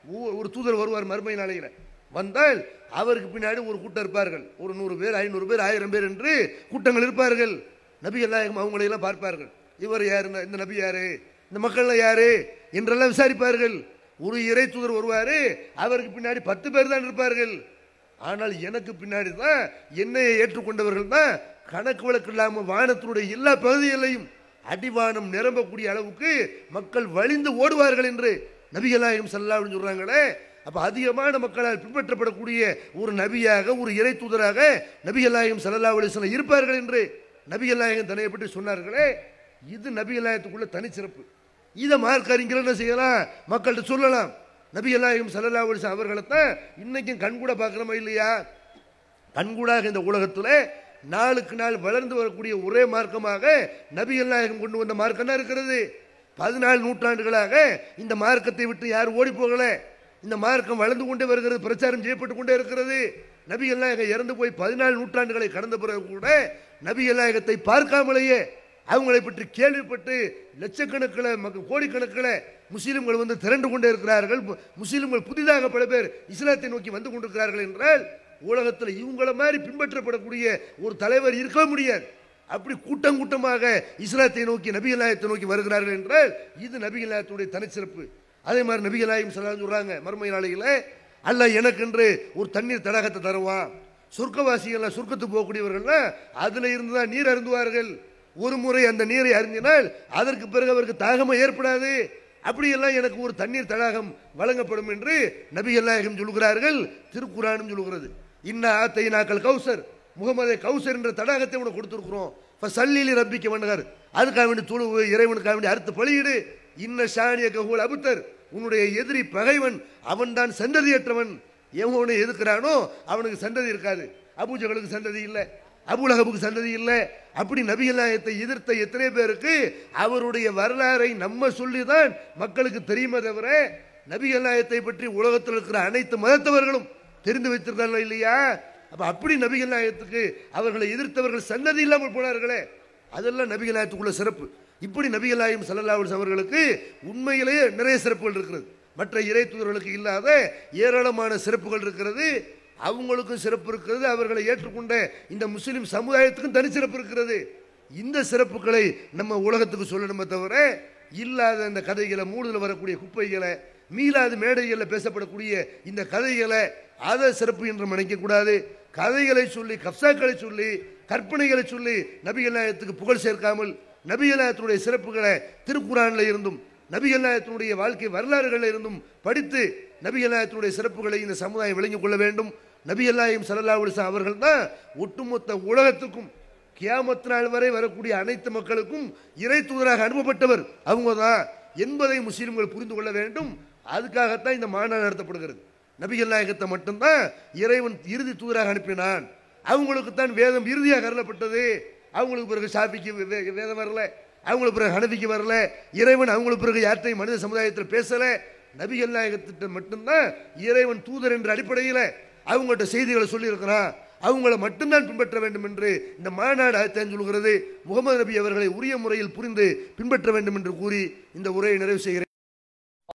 ஒ- ஒரு தூதர் வருவார் மறுமை நாளையில வந்தால் அவருக்கு பின்னாடி ஒரு கூட்டம் இருப்பார்கள் ஒரு நூறு பேர் ஐநூறு பேர் ஆயிரம் பேர் என்று கூட்டங்கள் இருப்பார்கள் நபி நாயகம் அவங்களை எல்லாம் பார்ப்பார்கள் இவர் யாரு இந்த- இந்த நபி யாரு இந்த மக்கள்லாம் யாரு என்றெல்லாம் விசாரிப்பார்கள் ஒரு இறை தூதர் வருவாரு அவருக்கு பின்னாடி பத்து பேர் தான் இருப்பார்கள் ஆனால் எனக்கு பின்னாடி தான் என்னையை ஏற்றுக்கொண்டவர்கள் தான் கணக்கு வழக்கு இல்லாம வானத்தினுடைய எல்லா பகுதிகளையும் அடிவானம் நிரம்பக்கூடிய அளவுக்கு மக்கள் வழிந்து ஓடுவார்கள் என்று நபிகள் நாயகம் ஸல்லல்லாஹு அலைஹி சொல்றாங்களே அப்ப அதிகமான மக்களால் பின்பற்றப்படக்கூடிய ஒரு நபியாக ஒரு இறை தூதராக நபிகள் நாயகம் ஸல்லல்லாஹு அலைஹி வஸல்லம் இருப்பார்கள் என்று நபிகள் நாயகம் தன்னை பற்றி சொன்னார்களே இது நபிகள் நாயகத்துக்குள்ள தனிச்சிறப்பு இதை மார்க் அறிஞர்கள் என்ன செய்யலாம் மக்கள்கிட்ட சொல்லலாம் நபிகள் நாயகம் ஸல்லல்லாஹு அலைஹி வஸல்லம் அவர்களை தான் இன்னைக்கும் கண்கூட பார்க்குறோமா இல்லையா கண்கூடாக இந்த உலகத்தில் நாளுக்கு நாள் வளர்ந்து வரக்கூடிய ஒரே மார்க்கமாக நபிகள் நாயகம் கொண்டு வந்த மார்க்கம் தான் இருக்கிறது பதினாலு நூற்றாண்டுகளாக இந்த மார்க்கத்தை விட்டு யாரும் ஓடி போகல இந்த மார்க்கம் வளர்ந்து கொண்டே வருகிறது பிரச்சாரம் செய்யப்பட்டு கொண்டே இருக்கிறது நபிகள் நாயகம் இறந்து போய் பதினாலு நூற்றாண்டுகளை கடந்த பிறகு கூட நபிகள் நாயகத்தை பார்க்காமலேயே அவங்களை பற்றி கேள்விப்பட்டு லட்சக்கணக்கில் மக்கள் கோடிக்கணக்கில் முஸ்லீம்கள் வந்து திரண்டு கொண்டே இருக்கிறார்கள் மு- முஸ்லீம்கள் புதிதாக பல பேர் இஸ்லாத்தை நோக்கி வந்து கொண்டிருக்கிறார்கள் என்றால் உலகத்தில் இவங்கள மாதிரி பின்பற்றப்படக்கூடிய ஒரு தலைவர் இருக்க முடியாது அப்படி கூட்டம் கூட்டமாக இஸ்லாத்தை நோக்கி நபிகள் நாயகத்தை நோக்கி வருகிறார்கள் என்றால் இது நபிகள் நாயகத்துடைய தனிச்சிறப்பு அதே மாதிரி நபிகள் நாயகம் சொல்லலாம் சொல்றாங்க மறுமை நாளையில் அல்லாஹ் எனக்கென்று ஒரு தண்ணீர் தடாகத்தை தருவான் சொர்க்கவாசிகள் சொர்க்கத்துக்கு போகக்கூடியவர்கள்னா அதுல இருந்து தான் நீர் அருந்துவார்கள் ஒரு முறை அந்த நீரை அருந்தினால் அதற்கு பிறகு அவருக்கு தாகமே ஏற்படாது அப்படியெல்லாம் எனக்கு ஒரு தண்ணீர் தடாகம் வழங்கப்படும் என்று நபிகள் நாயகம் சொல்கிறார்கள் திருக்குறானும் சொல்கிறது இன்னா ஆத்தை நாக்கள் கௌசர் முகமது கௌசர் என்ற தடாகத்தை உனக்கு கொடுத்துருக்குறோம் இப்போ சல்லிலி ரப்பிக்க வண்ணகர் அதுக்காக வேண்டி துழுவு இறைவனுக்காக வேண்டி அறுத்து பலியிடு இன்ன ஷானிய ககூல் அபுத்தர் உன்னுடைய எதிரி பகைவன் அவன்தான் சந்ததியற்றவன் எவனை எதுக்குறானோ அவனுக்கு சந்ததி இருக்காது அபூஜகளுக்கு சந்ததி இல்லை அபுலகபுக்கு சந்ததி இல்லை அப்படி நபிகள் நாயகத்தை எதிர்த்த எத்தனை பேருக்கு அவருடைய வரலாறை நம்ம சொல்லிதான் மக்களுக்கு தெரியுமே தவிர நபிகள் நாயகத்தை பற்றி உலகத்தில் இருக்கிற அனைத்து மதத்தவர்களும் தெரிந்து வைத்திருந்தார்கள் இல்லையா அப்ப அப்படி நபிகள் நாயகத்துக்கு அவர்களை எதிர்த்தவர்கள் சந்ததி இல்லாமல் போனார்களே அதெல்லாம் நபிகள் நாயகத்துக்குள்ள சிறப்பு இப்படி நபிகள் நாயகம் ஸல்லல்லாஹு அலைஹி அவர்களுக்கு உண்மையிலேயே நிறைய சிறப்புகள் இருக்கிறது மற்ற இறை தூதர்களுக்கு இல்லாத ஏராளமான சிறப்புகள் இருக்கிறது அவங்களுக்கும் சிறப்பு இருக்கிறது அவர்களை ஏற்றுக்கொண்ட இந்த முஸ்லிம் சமுதாயத்துக்கும் தனி சிறப்பு இருக்கிறது இந்த சிறப்புகளை நம்ம உலகத்துக்கு சொல்லணுமே தவிர இல்லாத இந்த கதைகளை மூடுதல் வரக்கூடிய குப்பைகளை மீளாத மேடைகளில் பேசப்படக்கூடிய இந்த கதைகளை அதை சிறப்பு என்று நினைக்கக்கூடாது கதைகளை சொல்லி கப்சாக்களை சொல்லி கற்பனைகளை சொல்லி நபிகள் நாயகத்துக்கு புகழ் சேர்க்காமல் நபிகள் நாயகத்தினுடைய சிறப்புகளை திருக்குறானில் இருந்தும் நபிகள் நாயகத்தினுடைய வாழ்க்கை வரலாறுகளில் இருந்தும் படித்து நபிகள் நாயகத்தினுடைய சிறப்புகளை இந்த சமுதாயம் விளங்கிக் கொள்ள வேண்டும் நபிகள் நாயகம் ஸல்லல்லாஹு அலைஹி வஸல்லம் அவர்கள் தான் ஒட்டுமொத்த உலகத்துக்கும் கியாமத் நாள் வரை வரக்கூடிய அனைத்து மக்களுக்கும் இறை தூதராக அனுப்பப்பட்டவர் அவங்க தான் என்பதை முஸ்லிம்கள் புரிந்து கொள்ள வேண்டும் அதுக்காகத்தான் இந்த மாநாடு நடத்தப்படுகிறது நபிகள் நாயகத்தை மட்டும்தான் இறைவன் இறுதி தூதராக அனுப்பினான் அவங்களுக்கு தான் வேதம் இறுதியாக அருளப்பட்டது அவங்களுக்கு பிறகு ஷாஃபிக்கு வே- வே- வேதம் வரல அவங்களுக்கு பிறகு ஹனபிக்கு வரல இறைவன் அவங்களுக்கு பிறகு யார்ட்டையும் மனித சமுதாயத்தில் பேசல நபிகள் நாயகத்திட்ட மட்டும்தான் இறைவன் தூதர் என்ற அடிப்படையில் அவங்கள்ட்ட செய்திகளை சொல்லியிருக்கிறான் அவங்கள மட்டும்தான் பின்பற்ற வேண்டும் என்று இந்த மாநாடு ஆயத்தான் சொல்கிறது முகமது நபி அவர்களை உரிய முறையில் புரிந்து பின்பற்ற வேண்டும் என்று கூறி இந்த உரையை நிறைவு செய்கிறேன்